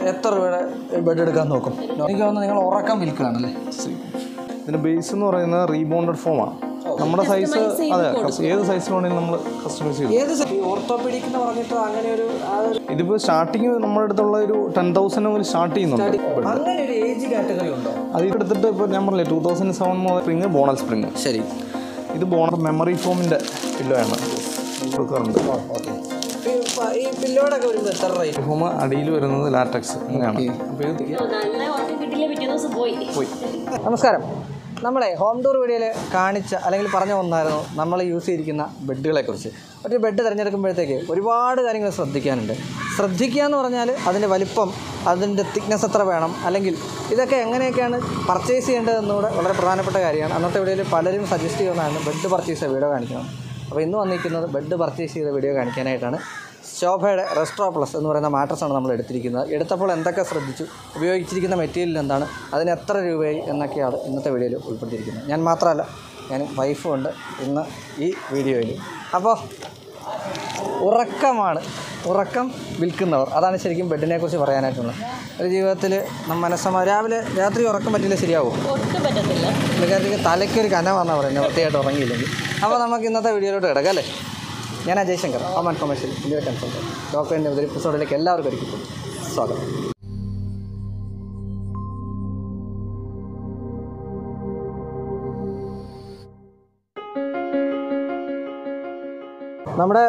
എത്ര രൂപയുടെ ബെഡ് എടുക്കാൻ നോക്കും എനിക്ക് തോന്നുന്നു നിങ്ങൾ ഉറക്കം വിൽക്കുകയാണല്ലേ ഇതിന്റെ ബേസ് എന്ന് പറയുന്നത് റീബോണ്ടഡ് ഫോമാണ് നമ്മുടെ സൈസ് അതെ ഏത് സൈസിൽ വേണമെങ്കിലും നമ്മൾ കസ്റ്റമൈസ് ചെയ്തു ഏത് ഓർത്തോപീഡിക് എന്ന് പറഞ്ഞിട്ട് അങ്ങനെ ഒരു ആ ഒരു- ഇതിപ്പോൾ സ്റ്റാർട്ടിങ് നമ്മുടെ അടുത്തുള്ള ഒരു ടെൻ തൗസൻഡ് മുതൽ സ്റ്റാർട്ട് ചെയ്യുന്നുണ്ട് അങ്ങനെ ഒരു ഏജ് കാറ്റഗറി ഉണ്ടോ അത് എടുത്തിട്ട് ഇപ്പോൾ ഞാൻ പറഞ്ഞില്ലേ ടൂ തൗസൻഡ് സെവൻ മുതൽ സ്പ്രിങ് ബോണൽ സ്പ്രിങ് ശരി ഇത് ബോണൽ മെമ്മറി ഫോമിൻ്റെ പില്ലോ ആണ് കൊടുക്കാറുണ്ട് ഓക്കെ ഈ പില്ലോടെ ഒക്കെ വരുമ്പോൾ എത്ര റേറ്റ് ഫോം അടിയിൽ വരുന്നത് ലാറ്റക്സ് അങ്ങനെയാണ് അപ്പോൾ ഇത് നല്ല ഉറക്കം കിട്ടിയില്ല പിറ്റേ ദിവസം പോയി പോയി നമസ്കാരം നമ്മളെ ഹോം ടൂർ വീഡിയോയിൽ കാണിച്ച അല്ലെങ്കിൽ പറഞ്ഞു വന്നായിരുന്നു നമ്മൾ യൂസ് ചെയ്തിരിക്കുന്ന ബെഡുകളെക്കുറിച്ച് ഒരു ബെഡ് തിരഞ്ഞെടുക്കുമ്പോഴത്തേക്ക് ഒരുപാട് കാര്യങ്ങൾ ശ്രദ്ധിക്കാനുണ്ട് ശ്രദ്ധിക്കുക എന്ന് പറഞ്ഞാൽ അതിൻ്റെ വലിപ്പം അതിൻ്റെ തിക്നെസ് എത്ര വേണം അല്ലെങ്കിൽ ഇതൊക്കെ എങ്ങനെയൊക്കെയാണ് പർച്ചേസ് ചെയ്യേണ്ടതെന്നുകൂടെ വളരെ പ്രധാനപ്പെട്ട കാര്യമാണ് അന്നത്തെ വീഡിയോയിൽ പലരും സജസ്റ്റ് ചെയ്യുന്നതാണ് ബെഡ് പർച്ചേസ് ചെയ്ത വീഡിയോ കാണിക്കണം അപ്പോൾ ഇന്ന് വന്നിരിക്കുന്നത് ബെഡ് പർച്ചേസ് ചെയ്ത വീഡിയോ കാണിക്കാനായിട്ടാണ് ശോഭയുടെ റെസ്ട്രോ പ്ലസ് എന്ന് പറയുന്ന മാട്രസാണ് നമ്മൾ എടുത്തിരിക്കുന്നത് എടുത്തപ്പോൾ എന്തൊക്കെ ശ്രദ്ധിച്ചു ഉപയോഗിച്ചിരിക്കുന്ന മെറ്റീരിയൽ എന്താണ് അതിന് എത്ര രൂപയായി എന്നൊക്കെയാണ് ഇന്നത്തെ വീഡിയോയിൽ ഉൾപ്പെടുത്തിയിരിക്കുന്നത് ഞാൻ മാത്രമല്ല ഞാനും വൈഫും ഉണ്ട് ഇന്ന് ഈ വീഡിയോയിൽ അപ്പോൾ ഉറക്കമാണ് ഉറക്കം വിൽക്കുന്നവർ അതാണ് ശരിക്കും ബെഡിനെ കുറിച്ച് പറയാനായിട്ടുള്ളത് ഒരു ജീവിതത്തിൽ നമ്മ മനസ്സമ രാവിലെ രാത്രി ഉറക്കം പറ്റില്ല ശരിയാവും ഒട്ടും പറ്റത്തില്ല പുള്ളിക്കാരത്തേക്ക് തലയ്ക്കൊരു കനമാണെന്നാണ് പറയുന്നത് വൃത്തിയായിട്ട് ഉറങ്ങിയില്ലെങ്കിൽ അപ്പോൾ നമുക്ക് ഇന്നത്തെ വീഡിയോയിലോട്ട് കിടക്കാം അല്ലേ ഞാൻ Ajay Shankar home and commercial India consultant ഡോക്ടറിൻ്റെ ഒരു എപ്പിസോഡിലേക്ക് എല്ലാവർക്കും ഒരിക്കലും സ്വാഗതം നമ്മുടെ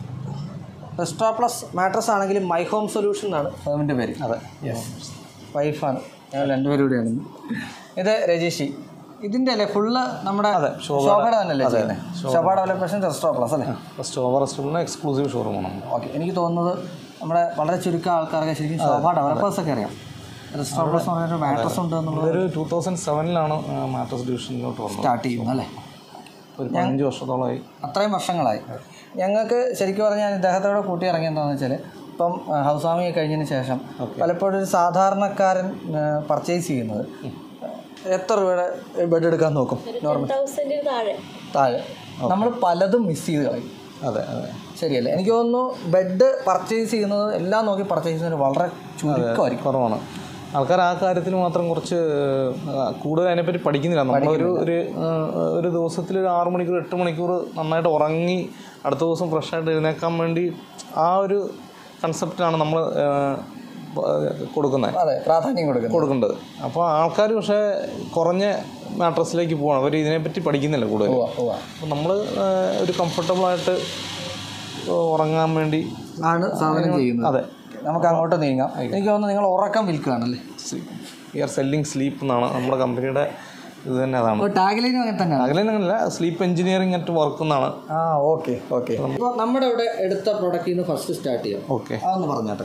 റെസ്ട്രാ പ്ലസ് മാട്രസ് ആണെങ്കിലും മൈ ഹോം സൊല്യൂഷൻ എന്നാണ് ഫേമിൻ്റെ പേര് അതെ യെസ് വൈഫാണ് ഞങ്ങൾ രണ്ടുപേരും കൂടെയാണ് ഇന്ന്. ഇത് രജേഷി ഇതിൻ്റെ അല്ലേ ഫുള്ള് നമ്മുടെ ശോഭയുടെ തന്നെ അല്ലേ ചെയ്യുന്നത് ശോഭ ഡെവലപ്പേഷൻ റെസ്ട്രാ പ്ലസ് അല്ലേ ഫസ്റ്റ് ഓവർ റെസ്റ്റോറൻറ്റ് എക്സ്ക്ലൂസീവ് ഷോറൂമാണ് നമ്മൾ ഓക്കെ എനിക്ക് തോന്നുന്നത് നമ്മുടെ വളരെ ചുരുക്കം ആൾക്കാർക്ക് ശരിക്കും ശോഭ ഡെവലപ്പേഴ്സ് ഒക്കെ അറിയാം റെസ്ട്രാ പ്ലസ് എന്ന് പറഞ്ഞൊരു മാട്രസ് ഉണ്ട് എന്നുള്ളത് ഇതൊരു ടൂ തൗസൻഡ് സെവനിലാണ് മാട്രസ് ഡിവിഷനിലോട്ട് വന്നത് സ്റ്റാർട്ട് ചെയ്യുന്നത് അല്ലേ ഒരു പതിനഞ്ച് വർഷത്തോളമായി അത്രയും വർഷങ്ങളായി ഞങ്ങൾക്ക് ശരിക്കും പറഞ്ഞാൽ ഇദ്ദേഹത്തോടെ കൂട്ടി ഇറങ്ങി എന്താണെന്ന് വെച്ചാൽ ഇപ്പം ഹൗസ് വാമിങ് കഴിഞ്ഞതിന് ശേഷം പലപ്പോഴും ഒരു സാധാരണക്കാരൻ പർച്ചേസ് ചെയ്യുന്നത് എത്ര രൂപയുടെ ബെഡ് എടുക്കാൻ നോക്കും നോർമൽ തൗസൻഡിന് താഴെ താഴെ നമ്മൾ പലതും മിസ് ചെയ്ത് കളയും അതെ അതെ ശരിയല്ലേ എനിക്ക് തോന്നുന്നു ബെഡ് പർച്ചേസ് ചെയ്യുന്നത് എല്ലാം നോക്കി പർച്ചേസ് ചെയ്യുന്നത് വളരെ ചുരുക്കമായിരിക്കും കുറവാണ് ആൾക്കാർ ആ കാര്യത്തിൽ മാത്രം കുറച്ച് ആ, കൂടുതൽ അതിനെപ്പറ്റി പഠിക്കുന്നില്ല നമ്മളൊരു ഒരു ആ, ഒരു ദിവസത്തിൽ ഒരു ആറ് മണിക്കൂർ എട്ട് മണിക്കൂർ നന്നായിട്ട് ഉറങ്ങി അടുത്ത ദിവസം ഫ്രഷായിട്ട് എഴുന്നേക്കാൻ വേണ്ടി ആ ഒരു കൺസെപ്റ്റാണ് നമ്മൾ കൊടുക്കുന്നത് അതെ പ്രാധാന്യം കൊടുക്കുന്നത് കൊടുക്കേണ്ടത് അപ്പോൾ ആൾക്കാർ പക്ഷേ കുറഞ്ഞ മാട്രസിലേക്ക് പോകണം അവർ ഇതിനെപ്പറ്റി പഠിക്കുന്നില്ല കൂടുതൽ ഉവ്വ. അപ്പോൾ നമ്മൾ ഒരു കംഫർട്ടബിളായിട്ട് ഉറങ്ങാൻ വേണ്ടി ആണ് സാധനം ചെയ്യുന്നത് അതെ നമുക്ക് അങ്ങോട്ട് നീങ്ങാം എനിക്ക് തോന്നുന്നു നിങ്ങൾ ഉറക്കം വിൽക്കുകയാണല്ലേ വി ആർ സെല്ലിങ് സ്ലീപ്പ് എന്നാണ് നമ്മുടെ കമ്പനിയുടെ ഇത് തന്നെ അതാണ് അപ്പോൾ ടാഗ്ലൈനും അങ്ങനെ തന്നെയാണ് അകലെ അങ്ങനെയല്ല സ്ലീപ്പ് എഞ്ചിനീയറിംഗ് ആയിട്ട് വർക്ക് എന്നാണ് ആ ഓക്കെ ഓക്കെ അപ്പോൾ നമ്മുടെ ഇവിടെ എടുത്ത പ്രൊഡക്റ്റിൽ നിന്ന് ഫസ്റ്റ് സ്റ്റാർട്ട് ചെയ്യാം ഓക്കെ അതൊന്ന് പറഞ്ഞാട്ടെ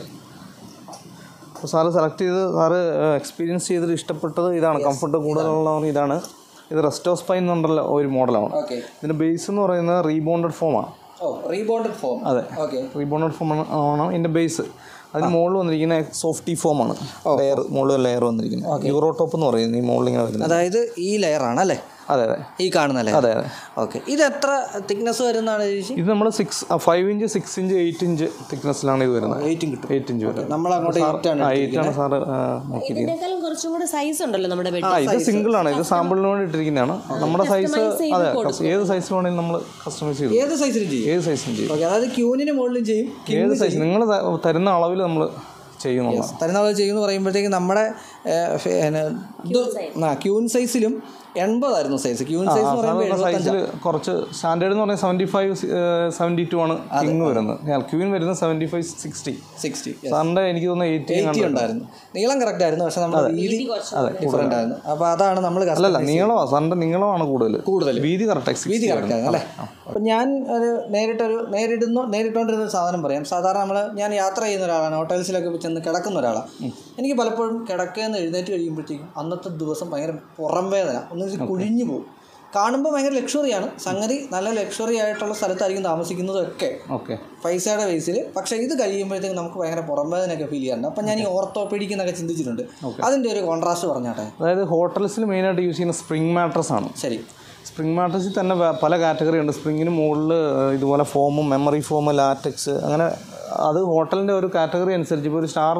അപ്പോൾ സാറ് സെലക്ട് ചെയ്ത് സാറ് എക്സ്പീരിയൻസ് ചെയ്തിട്ട് ഇഷ്ടപ്പെട്ടത് ഇതാണ് കംഫർട്ട് കൂടുതലുള്ള ഇതാണ് ഇത് റെസ്റ്റോ സ്പൈൻ എന്നുണ്ടല്ലോ ഒരു മോഡലാണ് ഓക്കെ ഇതിൻ്റെ ബേസ് എന്ന് പറയുന്നത് റീബോണ്ടഡ് ഫോമാണ് ഓ റീബോണ്ടഡ് ഫോം അതെ ഓക്കെ റീബോണ്ടഡ് ഫോം ആണ് ഇതിൻ്റെ ബേസ് അതിന് മുകളിൽ വന്നിരിക്കുന്ന സോഫ്റ്റി ഫോമാണ് ലെയർ മുകളിൽ ലെയർ വന്നിരിക്കുന്നത് യൂറോ ടോപ്പ് എന്ന് പറയുന്നത് ഈ മുകളിൽ ഇങ്ങനെ വരുന്നത് അതായത് ഈ ലെയറാണ് അല്ലേ അതെ അതെ ഈ കാണുന്ന ലെയർ അതെ അതെ ഓക്കെ ഇത് എത്ര തിക്നെസ് വരുന്നതാണ് ചേച്ചി ഇത് നമ്മൾ six five inch six inch eight inch തിക്നെസ്സിലാണ് ഇത് വരുന്നത് വെയിറ്റും കിട്ടും എയ്റ്റ് ഇഞ്ച് വരുന്നത് നമ്മൾ അങ്ങോട്ട് എയ്റ്റ് ആണ് ആ എയ്റ്റ് ആണ് സാറ് നോക്കിയിരിക്കുന്നത് ഇതിനേക്കാളും കുറച്ചും കൂടെ സൈസ് ഉണ്ടല്ലോ നമ്മുടെ ബെഡ് ആ ഇത് സിംഗിൾ ആണ് ഇത് സാമ്പിളിന് വേണ്ടി ഇട്ടിരിക്കുന്നതാണ് നമ്മുടെ സൈസ് അതെ ഏത് സൈസിൽ വേണമെങ്കിലും നമ്മൾ കസ്റ്റമൈസ് ചെയ്തു ഏത് സൈസിലും ചെയ്യും ഏത് സൈസിലും ചെയ്യും ഓക്കെ അതായത് ക്യൂനിന് മുകളിലും ചെയ്യും ഏത് സൈസ് നിങ്ങൾ തരുന്ന അളവിൽ നമ്മൾ ചെയ്യുന്നുള്ളൂ തരുന്നാൾ ചെയ്യുമെന്ന് പറയുമ്പോഴത്തേക്ക് നമ്മുടെ ഏഹ്, ഫെ- ഏഹ്, ഇത് ആ ക്യൂൻ സൈസിലും എൺപതായിരുന്നു സൈസ് ക്യൂൻ സൈസ് എന്ന് പറയുമ്പോൾ എഴുപത്തഞ്ച് സൈസിൽ കുറച്ച് സ്റ്റാൻഡേർഡ് എന്ന് പറഞ്ഞാൽ സെവൻറ്റി ഫൈവ് സെവൻറ്റി ടു ആണ് കിങ് വരുന്നത് ക്യൂവിൻ വരുന്നത് സെവൻറ്റി ഫൈവ് സിക്സ്റ്റി സിക്സ്റ്റി സാറിൻ്റെ എനിക്ക് തോന്നുന്നു എയ്റ്റി എയ്റ്റി ഉണ്ടായിരുന്നു നീളം കറക്റ്റ് ആയിരുന്നു പക്ഷെ നമ്മുടെ വീതി ഡിഫറെൻ്റ് ആയിരുന്നു അപ്പോൾ അതാണ് നമ്മൾ അല്ലല്ല നീളമാണ് സാറിൻ്റെ നീളമാണ് കൂടുതൽ കൂടുതൽ വീതി കറക്റ്റ് വീതി കറക്റ്റ് ആയിരുന്നു അല്ലേ അപ്പം ഞാൻ ഒരു നേരിട്ടൊരു നേരിടുന്നു നേരിട്ടുകൊണ്ടിരുന്ന ഒരു സാധനം പറയാം സാധാരണ നമ്മൾ ഞാൻ യാത്ര ചെയ്യുന്ന ഒരാളാണ് ഹോട്ടൽസിലൊക്കെ ചെന്ന് കിടക്കുന്ന ഒരാളാണ് എനിക്ക് പലപ്പോഴും കിടക്കുകയെന്ന് എഴുന്നേറ്റ് കഴിയുമ്പോഴത്തേക്കും അന്നത്തെ ദിവസം ഭയങ്കര പുറം വേദന ഒന്ന് കുഴിഞ്ഞു പോകും കാണുമ്പോൾ ഭയങ്കര ലക്ഷറിയാണ് സംഗതി നല്ല ലക്ഷറി ആയിട്ടുള്ള സ്ഥലത്തായിരിക്കും താമസിക്കുന്നതൊക്കെ ഓക്കെ പൈസയുടെ ബേസിൽ പക്ഷേ ഇത് കഴിയുമ്പോഴത്തേക്കും നമുക്ക് ഭയങ്കര പുറം വേദനയൊക്കെ ഫീൽ ചെയ്യാറുണ്ട് അപ്പം ഞാൻ ഈ ഓർത്തോപീഡിക് എന്നൊക്കെ ചിന്തിച്ചിട്ടുണ്ട് അതിൻ്റെ ഒരു കോൺട്രാസ്റ്റ് പറഞ്ഞാട്ടെ അതായത് ഹോട്ടൽസിൽ മെയിനായിട്ട് യൂസ് ചെയ്യുന്ന സ്പ്രിംഗ് മാട്രസ് ആണ് ശരി സ്പ്രിംഗ് മാട്രസിൽ തന്നെ വേ- പല കാറ്റഗറി ഉണ്ട് സ്പ്രിങ്ങിന് മുകളിൽ ഇതുപോലെ ഫോമും മെമ്മറി ഫോം ലാറ്റക്സ് അങ്ങനെ അത് ഹോട്ടലിൻ്റെ ഒരു കാറ്റഗറി അനുസരിച്ച് ഇപ്പോൾ ഒരു സ്റ്റാർ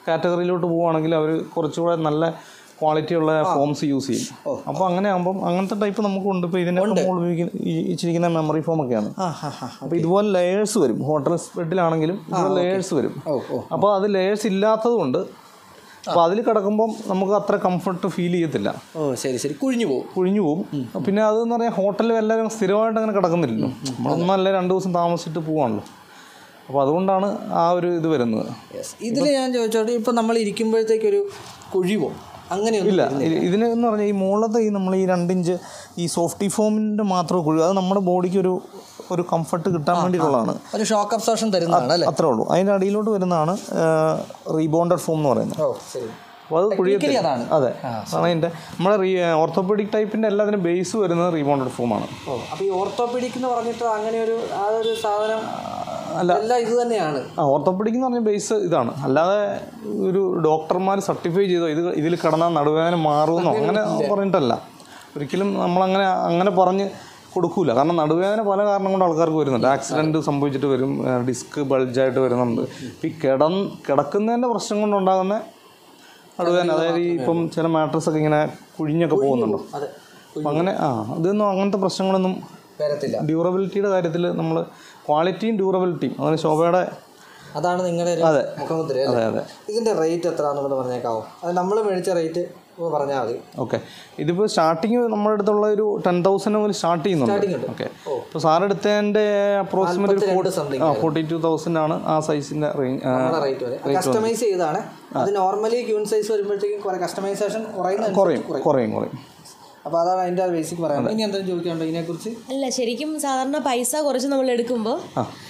കാറ്റഗറിയിലോട്ട് പോവുകയാണെങ്കിൽ അവർ കുറച്ചുകൂടെ നല്ല ക്വാളിറ്റിയുള്ള ഫോംസ് യൂസ് ചെയ്യും അപ്പോൾ അങ്ങനെ ആകുമ്പം അങ്ങനത്തെ ടൈപ്പ് നമുക്കുണ്ട് ഇപ്പോൾ ഇതിൻ്റെ നമ്മൾ ഉപയോഗിക്കുന്ന ഈ ഇച്ചിരിക്കുന്ന മെമ്മറി ഫോം ഒക്കെയാണ് ആ ഹാ ഹാ അപ്പോൾ ഇതുപോലെ ലെയേഴ്സ് വരും ഹോട്ടൽ ബെഡിലാണെങ്കിലും ഇതുപോലെ ലെയേഴ്സ് വരും ഓ ഓ അപ്പോൾ അത് ലെയേഴ്സ് ഇല്ലാത്തത് കൊണ്ട് അപ്പോൾ അതിൽ കിടക്കുമ്പം നമുക്ക് അത്ര കംഫർട്ട് ഫീൽ ചെയ്യത്തില്ല ഓ ശരി ശരി കുഴിഞ്ഞു പോകും കുഴിഞ്ഞു പോകും പിന്നെ അതെന്ന് പറഞ്ഞാൽ ഹോട്ടലിൽ എല്ലാവരും സ്ഥിരമായിട്ട് അങ്ങനെ കിടക്കുന്നില്ലല്ലോ നമ്മളൊന്നല്ല രണ്ട് ദിവസം താമസിച്ചിട്ട് പോവാണല്ലോ അപ്പോൾ അതുകൊണ്ടാണ് ആ ഒരു ഇത് വരുന്നത് യെസ് ഇതിൽ ഞാൻ ചോദിച്ചോട്ടെ ഇപ്പം നമ്മൾ ഇരിക്കുമ്പോഴത്തേക്കൊരു കുഴിവോ അങ്ങനെയൊന്നും ഇല്ല ഇ- ഇതിന് എന്ന് പറഞ്ഞാൽ ഈ മുകളിലത്തെ ഈ നമ്മൾ ഈ രണ്ടിഞ്ച് ഈ സോഫ്റ്റി ഫോമിൻ്റെ മാത്രമേ കുഴി അത് നമ്മുടെ ബോഡിക്ക് ഒരു ഒരു കംഫർട്ട് കിട്ടാൻ വേണ്ടിയിട്ടുള്ളതാണ് ഒരു ഷോക്ക് അബ്സോർഷൻ തരുന്നതാണ് അല്ലേ അത്രേ ഉള്ളൂ അതിൻ്റെ അടിയിലോട്ട് വരുന്നതാണ് റീബോണ്ടഡ് ഫോം എന്ന് പറയുന്നത് ഓ ശരി അപ്പോൾ അത് കുഴിയത്തിൽ അതാണ് അതെ അതാണ് അതിൻ്റെ നമ്മുടെ റീ ഓർത്തോപെഡിക് ടൈപ്പിൻ്റെ എല്ലാത്തിനും ബേസ് വരുന്നത് റീബോണ്ടഡ് ഫോമാണ് ഓ അപ്പോൾ ഈ ഓർത്തോപീഡിക് എന്ന് പറഞ്ഞിട്ട് അങ്ങനെ ഒരു ആ ഒരു സാധനം അല്ല. എല്ലാം ഇത് തന്നെയാണ് ആ ഓർത്തോപെഡിക് എന്ന് പറഞ്ഞ ബേസ് ഇതാണ് അല്ലാതെ ഒരു ഡോക്ടർമാർ സർട്ടിഫൈ ചെയ്തോ ഇത് ഇതിൽ കിടന്നാൽ നടുവേദന മാറുമെന്നോ അങ്ങനെ പറഞ്ഞിട്ടല്ല ഒരിക്കലും നമ്മളങ്ങനെ അങ്ങനെ പറഞ്ഞ് കൊടുക്കൂല കാരണം നടുവേദന പല കാരണം കൊണ്ട് ആൾക്കാർക്ക് വരുന്നുണ്ട് ആക്സിഡൻറ്റ് സംഭവിച്ചിട്ട് വരും ഡിസ്ക് ബൾജായിട്ട് വരുന്നുണ്ട് ഇപ്പം ഈ കിടന്ന് കിടക്കുന്നതിൻ്റെ പ്രശ്നം കൊണ്ടുണ്ടാകുന്ന നടുവേദന അതായത് ഈ ഇപ്പം ചില മാട്രസ് ഒക്കെ ഇങ്ങനെ കുഴിഞ്ഞൊക്കെ പോകുന്നുണ്ടോ അതെ അപ്പം അങ്ങനെ ആ ഇതൊന്നും അങ്ങനത്തെ പ്രശ്നങ്ങളൊന്നും വരത്തില്ല ഡ്യൂറബിലിറ്റിയുടെ കാര്യത്തിൽ നമ്മൾ ക്വാളിറ്റിയും ഡ്യൂറബിലിറ്റിയും അങ്ങനെ ശോഭയുടെ അതാണ് നിങ്ങളുടെ ഒരു അതെ. മുഖമുദ്ര അതെ അല്ലേ അതെ ഇതിന്റെ റേറ്റ് എത്രയാണെന്നുള്ളത് പറഞ്ഞേക്കാവോ അത് നമ്മൾ മേടിച്ച റേറ്റ് പറഞ്ഞാൽ മതി ഓക്കെ ഇതിപ്പോൾ സ്റ്റാർട്ടിങ് നമ്മുടെ അടുത്തുള്ള ഒരു ടെൻ തൗസൻഡ് മുതൽ സ്റ്റാർട്ട് Starting ഉണ്ട്. ചെയ്യുന്നുണ്ട് ഓക്കെ ഇപ്പോൾ സാർ എടുത്തതിൻ്റെ അപ്രോക്സിമേറ്റ് ഒരു രണ്ട് സംതിങ് ആ ഫോർട്ടി ടു തൗസൻഡ് ആണ് ആ സൈസിൻ്റെ റേഞ്ച് നമ്മുടെ റേറ്റ് വരെ കസ്റ്റമൈസ് ചെയ്താണ് അത് നോർമലി ക്യൂൺ സൈസ് വരുമ്പോഴത്തേക്കും കുറെ കസ്റ്റമൈസേഷൻ കുറയുന്ന കുറയും കുറയും കുറയും അപ്പോൾ അതാണ് അതിൻ്റെ ബേസിക് പറയാനുള്ളത് ഇനി എന്തെങ്കിലും ചോദിക്കാനുണ്ടോ ഇതിനെക്കുറിച്ച് അല്ല ശരിക്കും സാധാരണ പൈസ കുറച്ച് നമ്മൾ എടുക്കുമ്പോൾ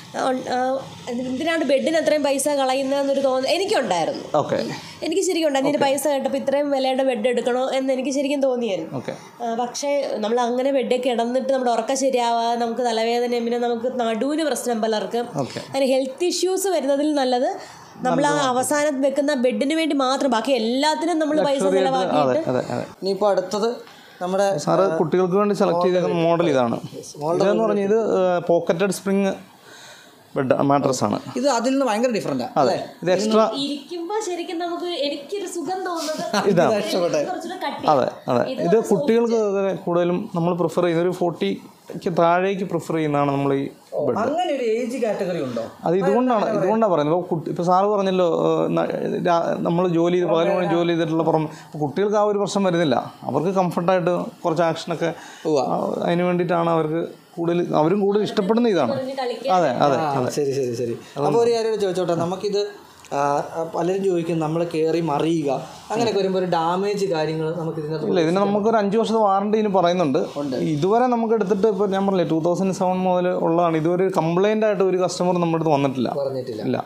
എന്തിനാണ് ബെഡിന് അത്രയും പൈസ കളയുന്നതെന്നൊരു തോന്നുന്നു എനിക്കുണ്ടായിരുന്നു ഓക്കെ എനിക്ക് ശരിക്കും ഉണ്ടായിരുന്നു ഇതിന് പൈസ കേട്ടപ്പോൾ ഇത്രയും വിലയുടെ ബെഡ് എടുക്കണോ എന്ന് എനിക്ക് ശരിക്കും തോന്നിയായിരുന്നു ഓക്കെ ആ, പക്ഷേ നമ്മൾ അങ്ങനെ ബെഡ് കിടന്നിട്ട് നമ്മുടെ ഉറക്കം ശരിയാവാതെ നമുക്ക് തലവേദന പിന്നെ നമുക്ക് നടുവിന് പ്രശ്നം പലർക്കും ഓക്കെ അങ്ങനെ ഹെൽത്ത് ഇഷ്യൂസ് വരുന്നതിൽ നല്ലത് നമ്മൾ ആ അവസാനം വെക്കുന്ന ബെഡിന് വേണ്ടി മാത്രം ബാക്കി എല്ലാത്തിനും നമ്മൾ പൈസ അതെ ചിലവാക്കിയിട്ട് അതെ അതെ ഇനിയിപ്പോൾ അടുത്തത് നമ്മുടെ സാറ് കുട്ടികൾക്ക് വേണ്ടി സെലക്ട് ചെയ്തേക്കുന്ന മോഡൽ ഇതാണ് ഇതെന്ന് പറഞ്ഞാൽ ഇത് പോക്കറ്റഡ് സ്പ്രിങ് ബെഡ് മാട്രസ് ആണ് ഇത് അതിൽ നിന്ന് ഭയങ്കര ഡിഫറെൻറ്റാണ് അതെ ഇത് എക്സ്ട്രാ ഇരിക്കുമ്പോൾ ശരിക്കും നമുക്ക് എനിക്കൊരു സുഖം തോന്നുന്നത് ഇതാണ് ഇഷ്ടപ്പെട്ടെ കുറച്ചുകൂടെ കട്ടി അതെ അതെ ഇത് കുട്ടികൾക്ക് കൂടുതലും നമ്മൾ പ്രിഫർ ചെയ്യുന്ന ഒരു ഫോർട്ടിക്ക് താഴേക്ക് പ്രിഫർ ചെയ്യുന്നതാണ് നമ്മൾ ഈ ബെഡ് അങ്ങനെ ഒരു ഏജ് കാറ്റഗറി ഉണ്ടോ അത് ഇതുകൊണ്ടാണ് ഇതുകൊണ്ടാണ് പറയുന്നത് ഇപ്പോൾ കുട്ടി ഇപ്പോൾ സാറ് പറഞ്ഞല്ലോ നമ്മൾ ജോലി ചെയ്ത് പകൽ മണി ജോലി ചെയ്തിട്ടുള്ള പുറം ഇപ്പോൾ കുട്ടികൾക്ക് ആ ഒരു പ്രശ്നം വരുന്നില്ല അവർക്ക് കംഫർട്ടായിട്ട് കുറച്ച് ആക്ഷനൊക്കെ ആ, അതിന് വേണ്ടിയിട്ടാണ് അവർക്ക് കൂടുതൽ അവരും കൂടുതൽ ഇഷ്ടപ്പെടുന്ന ഇതാണ് കളിക്കാൻ അതെ അതെ ആ, ശരി ശരി ശരി അപ്പോൾ ഒരു കാര്യം കൂടി ചോദിച്ചോട്ടെ നമുക്കിത് ആ, ആ, പലരും ചോദിക്കും നമ്മൾ കയറി മറിയുക അങ്ങനെയൊക്കെ വരുമ്പോൾ ഒരു ഡാമേജ് കാര്യങ്ങൾ നമുക്ക് ഇതിനകത്ത് ഇല്ല ഇതിന് നമുക്കൊരു അഞ്ച് വർഷത്തെ വാറണ്ടി ഇതിന് പറയുന്നുണ്ട് ഇതുവരെ നമുക്ക് എടുത്തിട്ട് ഇപ്പോൾ ഞാൻ പറഞ്ഞില്ലേ ടൂ തൗസൻഡ് സെവൻ മുതൽ ഉള്ളതാണ് ഇതുവരെ കംപ്ലൈൻ്റ് ആയിട്ട് ഒരു കസ്റ്റമർ നമ്മുടെ അടുത്ത് വന്നിട്ടില്ല പറഞ്ഞിട്ടില്ല ഇല്ല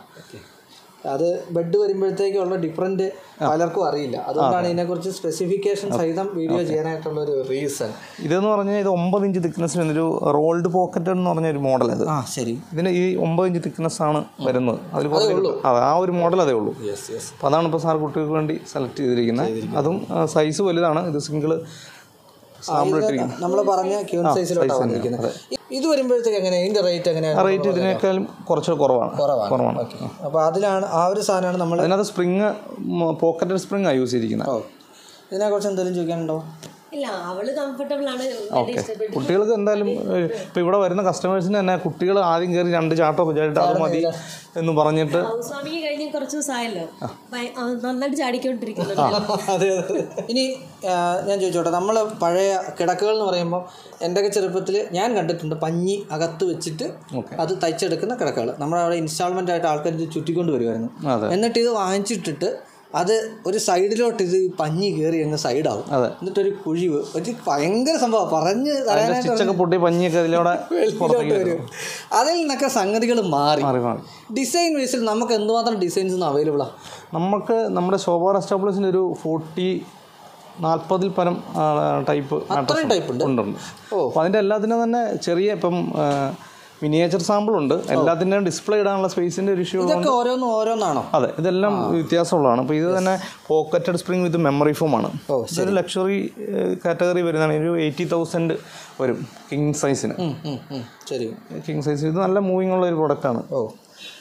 അത് ബെഡ് വരുമ്പോഴത്തേക്കുള്ള ഡിഫറൻറ്റ് പലർക്കും അറിയില്ല അതുകൊണ്ടാണ് ഇതിനെക്കുറിച്ച് സ്പെസിഫിക്കേഷൻ സഹിതം വീഡിയോ ചെയ്യാനായിട്ടുള്ള ഒരു റീസൺ ഇതെന്ന് പറഞ്ഞാൽ ഇത് ഒമ്പത് ഇഞ്ച് തിക്നെസ് ഒരു റോൾഡ് പോക്കറ്റ് എന്ന് പറഞ്ഞ ഒരു മോഡൽ ഇത് ആ ശരി ഇതിന് ഈ ഒമ്പത് ഇഞ്ച് തിക്നെസ് ആണ് വരുന്നത് അതിൽ കുറച്ച് അതെ ആ ഒരു മോഡൽ അതേ ഉള്ളൂ യെസ് യെസ് അപ്പോൾ അതാണ് ഇപ്പോൾ സാർ കുട്ടികൾക്ക് വേണ്ടി സെലക്ട് ചെയ്തിരിക്കുന്നത് അതും സൈസ് വലുതാണ് ഇത് സിംഗിൾ സാമ്പിൾ ഇട്ടിരിക്കുന്നത് നമ്മൾ പറഞ്ഞ ക്യൂൺ സൈസിലോട്ടാണ് വന്നിരിക്കുന്നത് ഇത് വരുമ്പോഴത്തേക്ക് എങ്ങനെയാണ് ഇതിൻ്റെ റേറ്റ് എങ്ങനെയാണ് റേറ്റ് ഇതിനേക്കാളും കുറച്ച് കുറവാണ് കുറവാണ് അപ്പോൾ അതിലാണ് ആ ഒരു സാധനമാണ് നമ്മൾ അതിനകത്ത് സ്പ്രിങ് പോക്കറ്റഡ് സ്പ്രിങ് ആണ് യൂസ് ചെയ്തിരിക്കുന്നത് ഓ ഇതിനെക്കുറിച്ച് എന്തെങ്കിലും ചോദിക്കാനുണ്ടോ ഇല്ല അവള് കംഫർട്ടബിൾ ആണ് ഓക്കെ കുട്ടികൾക്ക് എന്തായാലും ഇപ്പോൾ ഇവിടെ വരുന്ന കസ്റ്റമേഴ്സിന് തന്നെ കുട്ടികൾ ആദ്യം കയറി രണ്ട് ചാട്ടമൊക്കെ ചാടിയിട്ട് അത് മതി എന്ന് പറഞ്ഞിട്ട് ഹൗസ് വാമിങ് കഴിഞ്ഞ് കുറച്ച് ദിവസമായല്ലോ ഭയ- ആ, നന്നായിട്ട് ചാടിക്കൊണ്ടിരിക്കുന്നുണ്ട് അതെ അതെ ഇനി ആ, ഞാൻ ചോദിച്ചോട്ടെ നമ്മൾ പഴയ കിടക്കുകൾ എന്ന് പറയുമ്പോൾ എൻ്റെയൊക്കെ ചെറുപ്പത്തിൽ ഞാൻ കണ്ടിട്ടുണ്ട് പഞ്ഞി അകത്ത് വെച്ചിട്ട് ഓക്കെ അത് തയ്ച്ചെടുക്കുന്ന കിടക്കുകൾ നമ്മുടെ അവിടെ ഇൻസ്റ്റാൾമെൻ്റ് ആയിട്ട് ആൾക്കാർ ഇത് ചുറ്റിക്കൊണ്ട് വരുമായിരുന്നു അതെ എന്നിട്ട് ഇത് വാങ്ങിച്ചിട്ടിട്ട് അത് ഒരു സൈഡിലോട്ട് ഇത് പഞ്ഞി കയറി അങ്ങ് സൈഡാവും അതെ. എന്നിട്ടൊരു കുഴിവ് ഒരു ഭയങ്കര സംഭവം പറഞ്ഞ് തരാനായിട്ട് സ്റ്റിച്ചൊക്കെ പൊട്ടി പഞ്ഞിയൊക്കെ അതിലൂടെ വെളിയിലോട്ട് വരും അതിൽ നിന്നൊക്കെ സംഗതികൾ മാറി മാറി മാറി ഡിസൈൻ ബേസിൽ നമുക്ക് എന്തുമാത്രം ഡിസൈൻസ് അവൈലബിളാണ് നമുക്ക് നമ്മുടെ ശോഭ റെസ്റ്റോപ്ലസിൻ്റെ ഒരു ഫോർട്ടി നാൽപ്പതിൽ പരം ടൈപ്പ് അത്രയും ടൈപ്പ് ഉണ്ട് ഉണ്ട് ഉണ്ട് അപ്പോൾ അതിൻ്റെ എല്ലാത്തിനും തന്നെ ചെറിയ ഇപ്പം മിനിയേച്ചർ സാമ്പിൾ ഉണ്ട് എല്ലാത്തിൻ്റെയും ഡിസ്പ്ലേ ഇടാനുള്ള സ്പേസിൻ്റെ ഒരു ഇഷ്യൂ ഇതൊക്കെ ഓരോന്നും ഓരോന്നാണോ അതെ ഇതെല്ലാം വ്യത്യാസമുള്ളതാണ് അപ്പോൾ ഇത് തന്നെ pocketed spring with memory foam ആണ് ഓ, ഇതൊരു ലക്ഷറി കാറ്റഗറി വരുന്നതാണ് ഒരു എയ്റ്റി തൗസൻഡ് വരും കിങ് സൈസിന് ഉം, ഉം, ഉം. ശരി കിങ് സൈസ് ഇത് നല്ല മൂവിങ് ഉള്ള ഒരു പ്രൊഡക്റ്റാണ് ഓ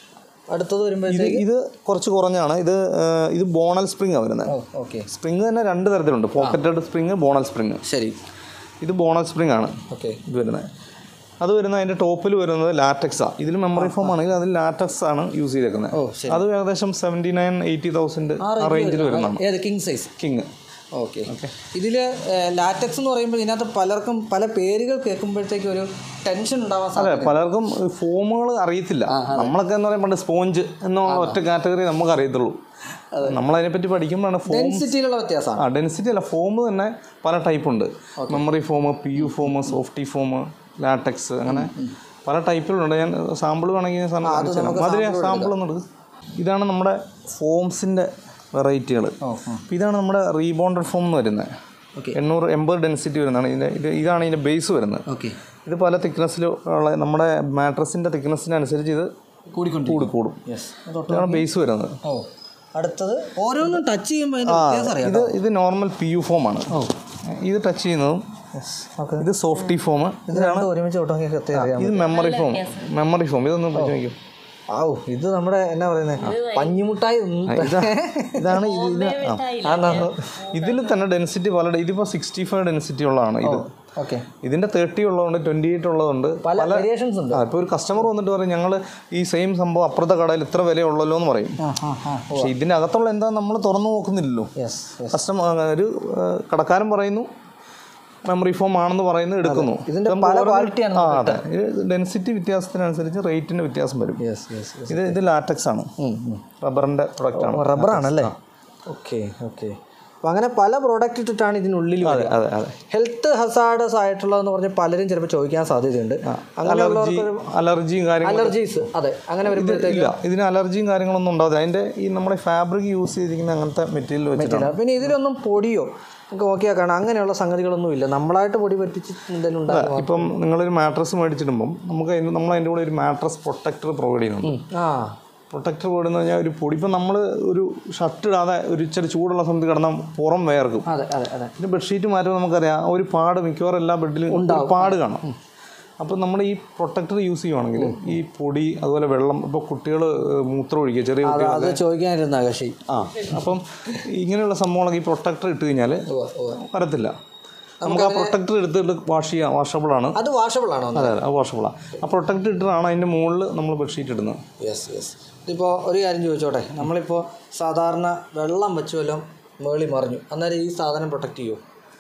അടുത്തത് ഇത് വരുമ്പോഴത്തേക്ക് ഇത് കുറച്ച് കുറഞ്ഞാണ് ഇത് ആ, ഇത് ബോണൽ സ്പ്രിങ് ആണ് വരുന്നത് ഓ ഓക്കെ സ്പ്രിങ് തന്നെ രണ്ട് തരത്തിലുണ്ട് പോക്കറ്റഡ് സ്പ്രിങ് ബോണൽ സ്പ്രിങ് ശരി ഇത് ബോണൽ സ്പ്രിങ് ആണ് ഓക്കെ ഇത് വരുന്നത് അത് വരുന്നത് അതിൻ്റെ ടോപ്പിൽ വരുന്നത് ലാറ്റക്സാണ് ഇതിൽ മെമ്മറി ഫോം ആണെങ്കിൽ അതിൽ ലാറ്റക്സ് ആണ് യൂസ് ചെയ്തേക്കുന്നത് ഓ ശരി അത് ഏകദേശം സെവൻറ്റി നയൻ എയ്റ്റി തൗസൻഡ് ആ റേഞ്ചിൽ വരുന്നതാണ് ഏത് കിങ് സൈസ് കിങ് ഓക്കെ ഇതിൽ ലാറ്റക്സ് എന്ന് പറയുമ്പോൾ ഇതിനകത്ത് പലർക്കും പല പേരുകൾ കേൾക്കുമ്പോഴത്തേക്ക് ഒരു ടെൻഷൻ ഉണ്ടാവാൻ അതെ സാധ്യത പലർക്കും ഫോമുകൾ അറിയത്തില്ല നമ്മളൊക്കെ എന്ന് പറയുമ്പോൾ പണ്ട് സ്പോഞ്ച് എന്നുള്ള ഒറ്റ കാറ്റഗറി നമുക്ക് അറിയത്തുള്ളൂ നമ്മളതിനെപ്പറ്റി പഠിക്കുമ്പോഴാണ് ഫോം ഡെൻസിറ്റിയിലുള്ള വ്യത്യാസമാണ് ആ ഡെൻസിറ്റി അല്ല ഫോം തന്നെ പല ടൈപ്പ് ഉണ്ട് memory foam P U foam softy foam latex അങ്ങനെ പല ടൈപ്പിലുണ്ട് ഞാൻ സാമ്പിൾ വേണമെങ്കിൽ ഞാൻ സാറിന് കാണിച്ചു തരാം അതിൽ സാമ്പിൾ ഒന്ന് എടുക്കും ഇതാണ് നമ്മുടെ ഫോംസിൻ്റെ വെറൈറ്റികൾ അപ്പോൾ ഇതാണ് നമ്മുടെ റീബോണ്ടഡ് ഫോം എന്ന് വരുന്നത് Okay. എണ്ണൂറ് എൺപത് ഡെൻസിറ്റി വരുന്നതാണ് ഇതിൻ്റെ ഇത് ഇതാണ് ഇതിൻ്റെ ബേസ് വരുന്നത് ഓക്കെ ഇത് പല തിക്നെസ്സിലുള്ള നമ്മുടെ മാട്രസിൻ്റെ തിക്നെസ്സിനനുസരിച്ച് ഇത് കൂടിക്കൊണ്ട് കൂടി കൂടും യെസ് ഇതാണ് ബേസ് വരുന്നത് ഓ അടുത്തത് ഓരോന്നും ടച്ച് ചെയ്യുമ്പോൾ അതിൻ്റെ വ്യത്യാസം അറിയാം ഇത് ഇത് നോർമൽ പി യു ഫോമാണ് ഇത് ടച്ച് ചെയ്യുന്നതും ഇത് സോഫ്റ്റി ഫോം ഇത് രണ്ടും ഒരുമിച്ച് ഒട്ടുമെങ്കിൽ സത്യം അറിയാം ഇത് മെമ്മറി ഫോം മെമ്മറി ഫോം ഇതൊന്ന് പിടിച്ച് നോക്കും ആവു ഇത് നമ്മുടെ എന്നാ പറയുന്നത് പഞ്ഞിമുട്ടായി ഒന്നും ഇതാണ് ഇത് ഇത് ആ. ആണെന്ന് ഇതിൽ തന്നെ ഡെൻസിറ്റി പല ഇതിപ്പോൾ സിക്സ്റ്റി ഫൈവ് ഡെൻസിറ്റി ഉള്ളതാണ് ഇത് ഓക്കെ ഇതിൻ്റെ തേർട്ടി ഉള്ളതുണ്ട് ട്വൻറ്റി എയ്റ്റ് ഉള്ളതുണ്ട് പല വേരിയേഷൻസ് ഉണ്ട് ആ ഇപ്പോൾ ഒരു കസ്റ്റമർ വന്നിട്ട് പറയും ഞങ്ങൾ ഈ സെയിം സംഭവം അപ്പുറത്തെ കടയിൽ ഇത്ര വിലയുള്ളല്ലോ എന്ന് പറയും ആ ആ ആ പക്ഷേ ഇതിൻ്റെ അകത്തുള്ള എന്താ നമ്മൾ തുറന്നു നോക്കുന്നില്ലല്ലോ യെസ് യെസ് കസ്റ്റമർ ഒരു ആ, കടക്കാരൻ പറയുന്നു മെമ്മറി ഫോം ആണെന്ന് പറയുന്നു എടുക്കുന്നു ഇതിന്റെ നമുക്ക് പല ഓരോന്ന് quality ആണ് ആ അതെ ഇത് ഡെൻസിറ്റി വ്യത്യാസത്തിനനുസരിച്ച് റേറ്റിൻ്റെ വ്യത്യാസം വരും യെസ് യെസ് ഇത് ഇത് ലാറ്റക്സ് ആണ് റബ്ബറിൻ്റെ പ്രൊഡക്റ്റ് ആണ് റബ്ബർ ആണല്ലേ ഓക്കെ ഓക്കെ അപ്പോൾ അങ്ങനെ പല പ്രോഡക്റ്റ് ഇട്ടിട്ടാണ് ഇതിനുള്ളിൽ അതെ അതെ അതെ ഹെൽത്ത് ഹസാഡസ് ആയിട്ടുള്ളതെന്ന് പറഞ്ഞാൽ പലരും ചിലപ്പോൾ ചോദിക്കാൻ സാധ്യതയുണ്ട് അലർജി അങ്ങനെയുള്ളവർക്ക് അലർജിയും കാര്യങ്ങളും അലർജീസ് അതെ അങ്ങനെ വരുമ്പോഴത്തേക്ക് ഇല്ല ഇതിന് അലർജിയും കാര്യങ്ങളൊന്നും ഉണ്ടാവില്ല അതിൻ്റെ ഈ നമ്മുടെ ഫാബ്രിക് യൂസ് ചെയ്തിരിക്കുന്ന അങ്ങനത്തെ മെറ്റീരിയൽ വെച്ചിട്ടാണ് ഇല്ല. പിന്നെ ഇതിലൊന്നും പൊടിയോ നമുക്ക് നോക്കിയാൽ കാണാം അങ്ങനെയുള്ള സംഗതികളൊന്നും ഇല്ല നമ്മളായിട്ട് പൊടി പറ്റിച്ച് എന്തെങ്കിലും ഉണ്ടാകും ഇപ്പം നിങ്ങളൊരു മാട്രസ് മേടിച്ചിടുമ്പം നമുക്ക് അതിന് നമ്മൾ അതിൻ്റെ കൂടെ ഒരു മാട്രസ് പ്രൊട്ടക്ടർ പ്രൊവൈഡ് ചെയ്യുന്നുണ്ട് ആ പ്രൊട്ടക്ടർ എന്ന് പറഞ്ഞാൽ ഒരു പൊടി ഇപ്പം നമ്മൾ ഒരു ഷർട്ട് ഇടാതെ ഒരു ഇച്ചിരി ചൂടുള്ള സമയത്ത് കിടന്നാൽ പുറം വേർക്കും അതെ അതെ അതെ പിന്നെ ബെഡ്ഷീറ്റ് മാറ്റുമ്പോൾ നമുക്കറിയാം ആ ഒരു പാട് മിക്കവാറും എല്ലാ ബെഡിലും ഒരു പാട് കാണും അപ്പോൾ നമ്മൾ ഈ പ്രൊട്ടക്ടർ യൂസ് ചെയ്യുവാണെങ്കിൽ ഈ പൊടി അതുപോലെ വെള്ളം ഇപ്പോൾ കുട്ടികൾ മൂത്രം ഒഴിക്കുക ചെറിയ അത് കുട്ടികൾ അത് ചോദിക്കാനിരുന്ന കക്ഷി ആ അപ്പം ഇങ്ങനെയുള്ള സംഭവങ്ങളൊക്കെ ഈ പ്രൊട്ടക്ടർ ഇട്ട് കഴിഞ്ഞാൽ വരത്തില്ല നമുക്ക് ആ പ്രൊട്ടക്ടർ എടുത്തിട്ട് വാഷ് ചെയ്യാം വാഷബിളാണ് അത് വാഷബിൾ ആണോ അതെ അതെ അത് വാഷബിളാണ് ആ പ്രൊട്ടക്ടർ ഇട്ടിട്ടാണ് അതിൻ്റെ മുകളിൽ നമ്മൾ ബെഡ്ഷീറ്റ് ഇടുന്നത് യെസ് യെസ് ഇതിപ്പോൾ ഒരു കാര്യം ചോദിച്ചോട്ടെ നമ്മളിപ്പോൾ സാധാരണ വെള്ളം വെച്ച് വല്ലതും മേളി മറിഞ്ഞു അന്നേരം ഈ സാധനം പ്രൊട്ടക്ട് ചെയ്യുമോ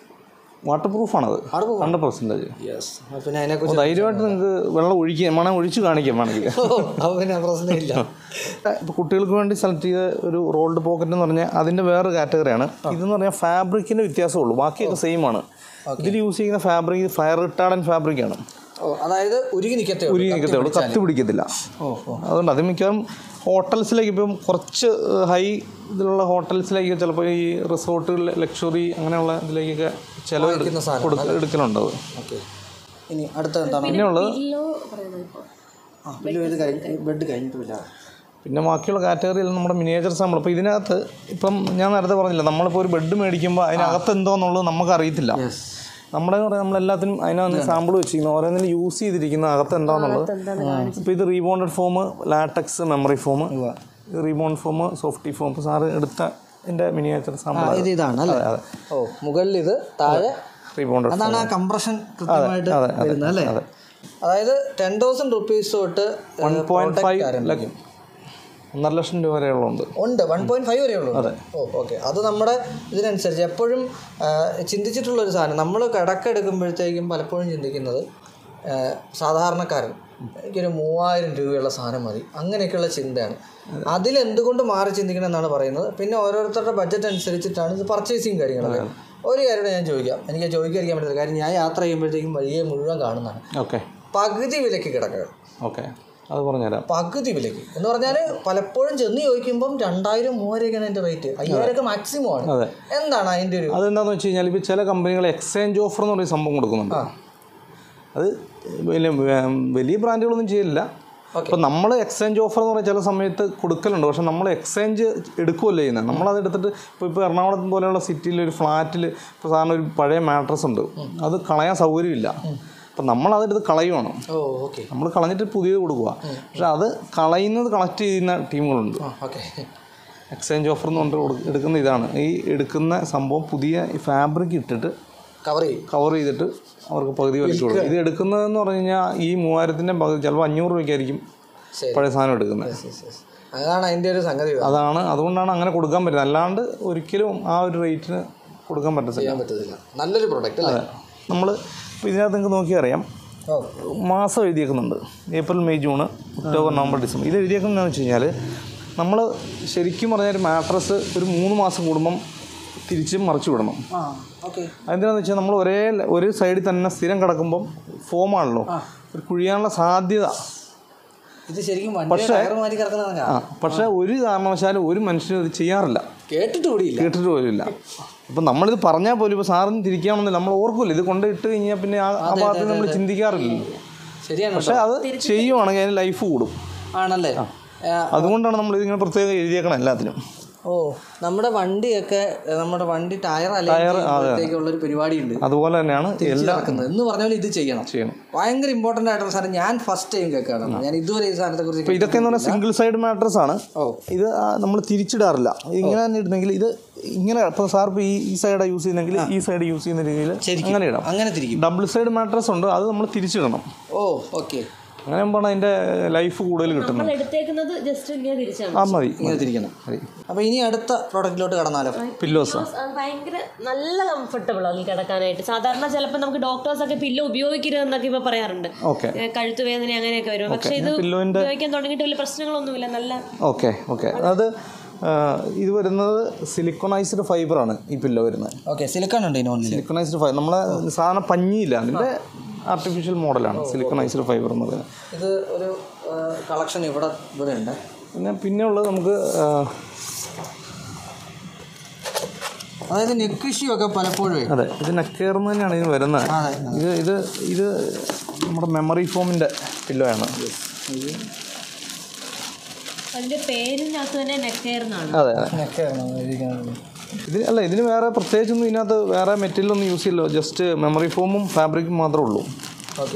വാട്ടർ പ്രൂഫാണത് Waterproof ഹൺഡ്രഡ് പെർസെൻറ്റേജ് യെസ് പിന്നെ അതിനെക്കുറിച്ച് ധൈര്യമായിട്ട് നിങ്ങൾക്ക് വെള്ളം ഒഴിക്കുക വേണം ഒഴിച്ച് കാണിക്കാം വേണമെങ്കിൽ അപ്പോൾ പിന്നെ പ്രശ്നമില്ല ഇപ്പോൾ കുട്ടികൾക്ക് വേണ്ടി സെലക്ട് ചെയ്ത ഒരു റോൾഡ് പോക്കറ്റ് എന്ന് പറഞ്ഞാൽ അതിൻ്റെ വേറെ കാറ്റഗറിയാണ് ഇതെന്ന് പറഞ്ഞാൽ ഫാബ്രിക്കിൻ്റെ വ്യത്യാസമുള്ളൂ ബാക്കിയൊക്കെ സെയിം ആണ് ഇതിൽ യൂസ് ചെയ്യുന്ന ഫാബ്രിക് ഫയർ റിട്ടാർഡൻ ഫാബ്രിക്കാണ് ഓ അതായത് ഉരുകി നിൽക്കത്തേ ഉരുകി നിൽക്കത്തേ ഉള്ളൂ കത്തി പിടിക്കത്തില്ല ഓ ഓ അതുകൊണ്ട് അത് മിക്കവാറും ഹോട്ടൽസിലേക്ക് ഇപ്പം കുറച്ച് ഹൈ ഇതിലുള്ള ഹോട്ടൽസിലേക്ക് ചിലപ്പോൾ ഈ റിസോർട്ടുകൾ ലക്ഷറി അങ്ങനെയുള്ള ഇതിലേക്കൊക്കെ ചിലവ് വാങ്ങിക്കുന്ന സാധനം, കൊടുക്ക എടുക്കലുണ്ട് അത് ഓക്കെ ഇനി അടുത്ത എന്താണ് പിന്നെ ഉള്ളത് പില്ലോ പറയുന്നത് ഇപ്പോൾ ആ പില്ലോ ഇത് കഴിഞ്ഞ് ബെഡ് കഴിഞ്ഞിട്ടില്ല പിന്നെ ബാക്കിയുള്ള കാറ്റഗറിയിൽ നമ്മുടെ മിനിയേച്ചർ സാമ്പിൾ അപ്പോൾ ഇതിനകത്ത് ഇപ്പം ഞാൻ നേരത്തെ പറഞ്ഞില്ല നമ്മളിപ്പോൾ ഒരു ബെഡ് മേടിക്കുമ്പോൾ അതിനകത്ത് എന്തോന്നുള്ളത് നമുക്ക് അറിയത്തില്ല യെസ് നമ്മുടെ പറയാം നമ്മളെല്ലാത്തിനും അതിനകത്ത് സാമ്പിൾ വെച്ചിരിക്കുന്നു ഓരോന്നിനും യൂസ് ചെയ്തിരിക്കുന്ന അകത്ത് എന്താണെന്നുള്ളത് ഇപ്പോൾ ഇത് rebonded foam latex memory foam rebond foam softy foam ഇപ്പോൾ സാറ് എടുത്ത എൻ്റെ മിനിയേച്ചർ സാമ്പിൾ ഇത് ഇതാണ് അല്ലേ ഓ മുകളിൽ ഇത് താഴെ റീബോണ്ടഡ് അതാണ് ആ കംപ്രഷൻ കൃത്യമായിട്ട് വരുന്നത് അല്ലേ അതായത് ടെൻ തൗസൻഡ് റുപ്പീസ് തൊട്ട് വൺ പോയിൻറ്റ് ഫൈവ് ഒന്നര ലക്ഷം രൂപ വരെയുള്ളതുണ്ട് ഉണ്ട് വൺ പോയിന്റ് ഫൈവ് വരെ ഉള്ളൂ ഓ ഓക്കെ അത് നമ്മുടെ ഇതിനനുസരിച്ച് എപ്പോഴും ആ, ചിന്തിച്ചിട്ടുള്ള ഒരു സാധനം നമ്മൾ കിടക്കെടുക്കുമ്പോഴത്തേക്കും പലപ്പോഴും ചിന്തിക്കുന്നത് ആ, സാധാരണക്കാരൻ എനിക്കൊരു മൂവായിരം രൂപയുള്ള സാധനം മതി അങ്ങനെയൊക്കെയുള്ള ചിന്തയാണ് അതിലെന്തുകൊണ്ട് മാറി ചിന്തിക്കണം എന്നാണ് പറയുന്നത് പിന്നെ ഓരോരുത്തരുടെ ബഡ്ജറ്റ് അനുസരിച്ചിട്ടാണ് ഇത് പർച്ചേസിങ് കാര്യങ്ങളൊക്കെ ഒരു കാര്യം കൂടെ ഞാൻ ചോദിക്കാം എനിക്ക് ചോദിക്കാതിരിക്കാൻ പറ്റില്ല കാര്യം ഞാൻ യാത്ര ചെയ്യുമ്പോഴത്തേക്കും വഴിയെ മുഴുവൻ കാണുന്നതാണ് ഓക്കെ പകുതി വിലയ്ക്ക് കിടക്കുക ഓക്കെ അത് പറഞ്ഞുതരാം പകുതി വിലയ്ക്ക് എന്ന് പറഞ്ഞാൽ പലപ്പോഴും ചെന്ന് ചോദിക്കുമ്പം രണ്ടായിരം മൂവായിരമൊക്കെയാണ് അതിൻ്റെ റേറ്റ് അയ്യായിരമൊക്കെ മാക്സിമം ആണ് അതെ. എന്താണ് അതിൻ്റെ ഒരു അതെന്താണെന്ന് വെച്ച് കഴിഞ്ഞാൽ ഇപ്പോൾ ചില കമ്പനികൾ എക്സ്ചേഞ്ച് ഓഫർ എന്ന് പറയുന്ന സംഭവം കൊടുക്കുന്നുണ്ട് അത് വലിയ വലിയ ബ്രാൻഡുകളൊന്നും ചെയ്യില്ല അപ്പോൾ നമ്മൾ എക്സ്ചേഞ്ച് ഓഫർ എന്ന് പറഞ്ഞാൽ ചില സമയത്ത് കൊടുക്കലുണ്ട് പക്ഷെ നമ്മൾ എക്സ്ചേഞ്ച് എടുക്കുകയല്ല ചെയ്യുന്നത് നമ്മളത് എടുത്തിട്ട് ഇപ്പോൾ ഇപ്പോൾ എറണാകുളം പോലെയുള്ള സിറ്റിയിൽ ഒരു ഫ്ലാറ്റിൽ ഇപ്പോൾ സാറിന് ഒരു പഴയ മാട്രസ് ഉണ്ട് അത് കളയാൻ സൗകര്യമില്ല അപ്പം നമ്മളതെടുത്ത് കളയുവാണ് ഓ ഓക്കെ നമ്മൾ കളഞ്ഞിട്ട് പുതിയത് കൊടുക്കുക പക്ഷെ അത് കളയുന്നത് കളക്ട് ചെയ്യുന്ന ടീമുകളുണ്ട് ഓക്കെ എക്സ്ചേഞ്ച് ഓഫർ എന്ന് പറഞ്ഞിട്ട് കൊടു- എടുക്കുന്ന ഇതാണ് ഈ എടുക്കുന്ന സംഭവം പുതിയ ഫാബ്രിക് ഇട്ടിട്ട് കവർ ചെയ്യും കവർ ചെയ്തിട്ട് അവർക്ക് പകുതി വിലയ്ക്ക് കൊടുക്കും ഇത് എടുക്കുന്നതെന്ന് പറഞ്ഞു കഴിഞ്ഞാൽ ഈ മൂവായിരത്തിൻ്റെ പകുതി ചിലപ്പോൾ അഞ്ഞൂറ് രൂപയ്ക്കായിരിക്കും ശരി പഴയ സാധനം എടുക്കുന്നത് Yes, yes. അതാണ് അതിൻ്റെ ഒരു സംഗതി അതാണ് അതുകൊണ്ടാണ് അങ്ങനെ കൊടുക്കാൻ പറ്റുന്നത് അല്ലാണ്ട് ഒരിക്കലും ആ ഒരു റേറ്റിന് കൊടുക്കാൻ പറ്റത്തില്ല ചെയ്യാൻ പറ്റത്തില്ല നല്ലൊരു പ്രൊഡക്റ്റ് അല്ലേ നമ്മൾ ഇപ്പോൾ ഇതിനകത്ത് നിങ്ങൾക്ക് നോക്കിയാൽ അറിയാം ഓ മാസം എഴുതിയേക്കുന്നുണ്ട് April May June October November December ഇത് എഴുതിയേക്കുന്നതെന്ന് വെച്ച് കഴിഞ്ഞാൽ നമ്മൾ ശരിക്കും പറഞ്ഞാൽ ഒരു മാട്രസ് ഒരു മൂന്ന് മാസം കൂടുമ്പം തിരിച്ച് മറിച്ച് വിടണം ആ ഓക്കെ അതെന്തിനാന്ന് വെച്ചാൽ നമ്മൾ ഒരേ ഒരു സൈഡിൽ തന്നെ സ്ഥിരം കിടക്കുമ്പം ഫോമാണല്ലോ ഒരു കുഴിയാനുള്ള സാധ്യത ഇത് ശരിക്കും വണ്ടി ടയർ മാറ്റി കിടക്കുന്നതാണ് ആ പക്ഷേ ഒരു കാരണവശാലും ഒരു മനുഷ്യനും ഇത് ചെയ്യാറില്ല കേട്ടിട്ട് കൂടിയില്ല കേട്ടിട്ട് പോലുമില്ല അപ്പം നമ്മളിത് പറഞ്ഞാൽ പോലും ഇപ്പോൾ സാറിന് തിരിക്കുകയാണെന്നില്ല നമ്മൾ ഓർക്കില്ല ഇത് കൊണ്ട് ഇട്ട് കഴിഞ്ഞാൽ പിന്നെ ആ ആ ഭാഗത്ത് നമ്മൾ ചിന്തിക്കാറില്ലല്ലോ ശരിയാണ് പക്ഷേ അത് ചെയ്യുവാണെങ്കിൽ അതിന് ലൈഫ് കൂടും ആണല്ലേ ആ, അതുകൊണ്ടാണ് നമ്മൾ ഇതിങ്ങനെ പ്രത്യേകം എഴുതിയേക്കണം എല്ലാത്തിനും ഓ നമ്മുടെ വണ്ടിയൊക്കെ ഏ, നമ്മുടെ വണ്ടി ടയർ അല്ലെങ്കിൽ ഒരു പരിപാടിയുണ്ട് അതുപോലെ തന്നെയാണ് എല്ലാ നടക്കുന്നത് എന്ന് പറഞ്ഞ പോലെ ഇത് ചെയ്യണം ചെയ്യണം ഭയങ്കര ഇമ്പോർട്ടന്റ് ആയിട്ടുള്ള സാധനം ഞാൻ ഫസ്റ്റ് ടൈം കേൾക്കാണ് ഞാൻ ഇതുവരെ ഈ സാധനത്തെ ഇപ്പോൾ കുറിച്ച് ഇതൊക്കെ എന്ന് പറഞ്ഞാൽ സിംഗിൾ സൈഡ് മാട്രസ് ആണ് ഓ ഇത് നമ്മൾ തിരിച്ചിടാറില്ല ഇങ്ങനെ തന്നെ ഇടുന്നെങ്കിൽ ഇത് ഇങ്ങനെ ഇപ്പോൾ സാർ ഇപ്പോൾ ഈ ഈ സൈഡാണ് യൂസ് ചെയ്യുന്നെങ്കിൽ ഈ സൈഡ് യൂസ് ചെയ്യുന്ന രീതിയിൽ അങ്ങനെ ഇടാം അങ്ങനെ തിരിക്കും ഡബിൾ സൈഡ് മാട്രസ് ഉണ്ട് അത് നമ്മൾ തിരിച്ചിടണം ഓ ഓക്കെ അങ്ങനെ ആകുമ്പോൾ അതിൻ്റെ ലൈഫ് കൂടുതൽ കിട്ടുന്നത് നമ്മൾ എടുത്തേക്കുന്നത് ജസ്റ്റ് ഇങ്ങനെ തിരിച്ചാണ് ആ മതി ഇങ്ങനെ തിരിക്കണം അപ്പൊ ഇനി അടുത്ത പ്രോഡക്റ്റിലോട്ട് കടന്നാലോ പില്ലോസാ ഭയങ്കര നല്ല കംഫർട്ടബിൾ ആണ് കിടക്കാനായിട്ട് സാധാരണ ചിലപ്പോൾ നമുക്ക് ഡോക്ടേഴ്സ് ഒക്കെ പില്ലോ ഉപയോഗിക്കരുതെന്നൊക്കെ ഇപ്പൊ പറയാറുണ്ട് ഓക്കെ ഏ, കഴുത്ത് വേദന അങ്ങനെയൊക്കെ വരും പക്ഷെ ഇത് പില്ലോൻ്റെ ഉപയോഗിക്കാൻ തുടങ്ങിയിട്ട് വലിയ പ്രശ്നങ്ങളൊന്നുമില്ല നല്ല ഓക്കെ ഓക്കെ അത് ആ, ഇത് വരുന്നത് സിലിക്കോണൈസ്ഡ് ഫൈബറാണ് ഈ പില്ലോ വരുന്നത് ഓക്കെ സിലിക്കൺ ഉണ്ട് ഇതിനുള്ളിൽ സിലിക്കണൈസ്ഡ് ഫൈബർ നമ്മളെ സാധാരണ പഞ്ഞിയില്ല അതിൻ്റെ ആർട്ടിഫിഷ്യൽ മോഡലാണ് സിലിക്കണൈസ്ഡ് ഫൈബർ എന്ന് പറയുന്നത് ഇത് ഒരു കളക്ഷൻ ഇവിടെ ഇവിടെ ഉണ്ട് പിന്നെ പിന്നെ ഉള്ളത് നമുക്ക് ആ, അതായത് നെക്ക് ഇഷ്യൂ ഒക്കെ പലപ്പോഴും അതെ ഇത് നെക്കേർന്ന് തന്നെയാണ് ഇതിന് വരുന്നത് അതെ ഇത് ഇത് ഇത് നമ്മുടെ മെമ്മറി ഫോമിൻ്റെ പില്ലോയാണ് അതിന്റെ പേരിനകത്ത് തന്നെ നെക്കെയർ എന്നാണ് അതെ അതെ നെക്കാണ് എഴുതിക്കുന്നത് ഇത് അല്ല ഇതിന് വേറെ പ്രത്യേകിച്ചൊന്നും ഇതിനകത്ത് വേറെ മെറ്റീരിയൽ ഒന്നും യൂസ് ചെയ്യില്ല ജസ്റ്റ് മെമ്മറി ഫോമും ഫാബ്രിക്കും മാത്രമേ ഉള്ളൂ ഓക്കെ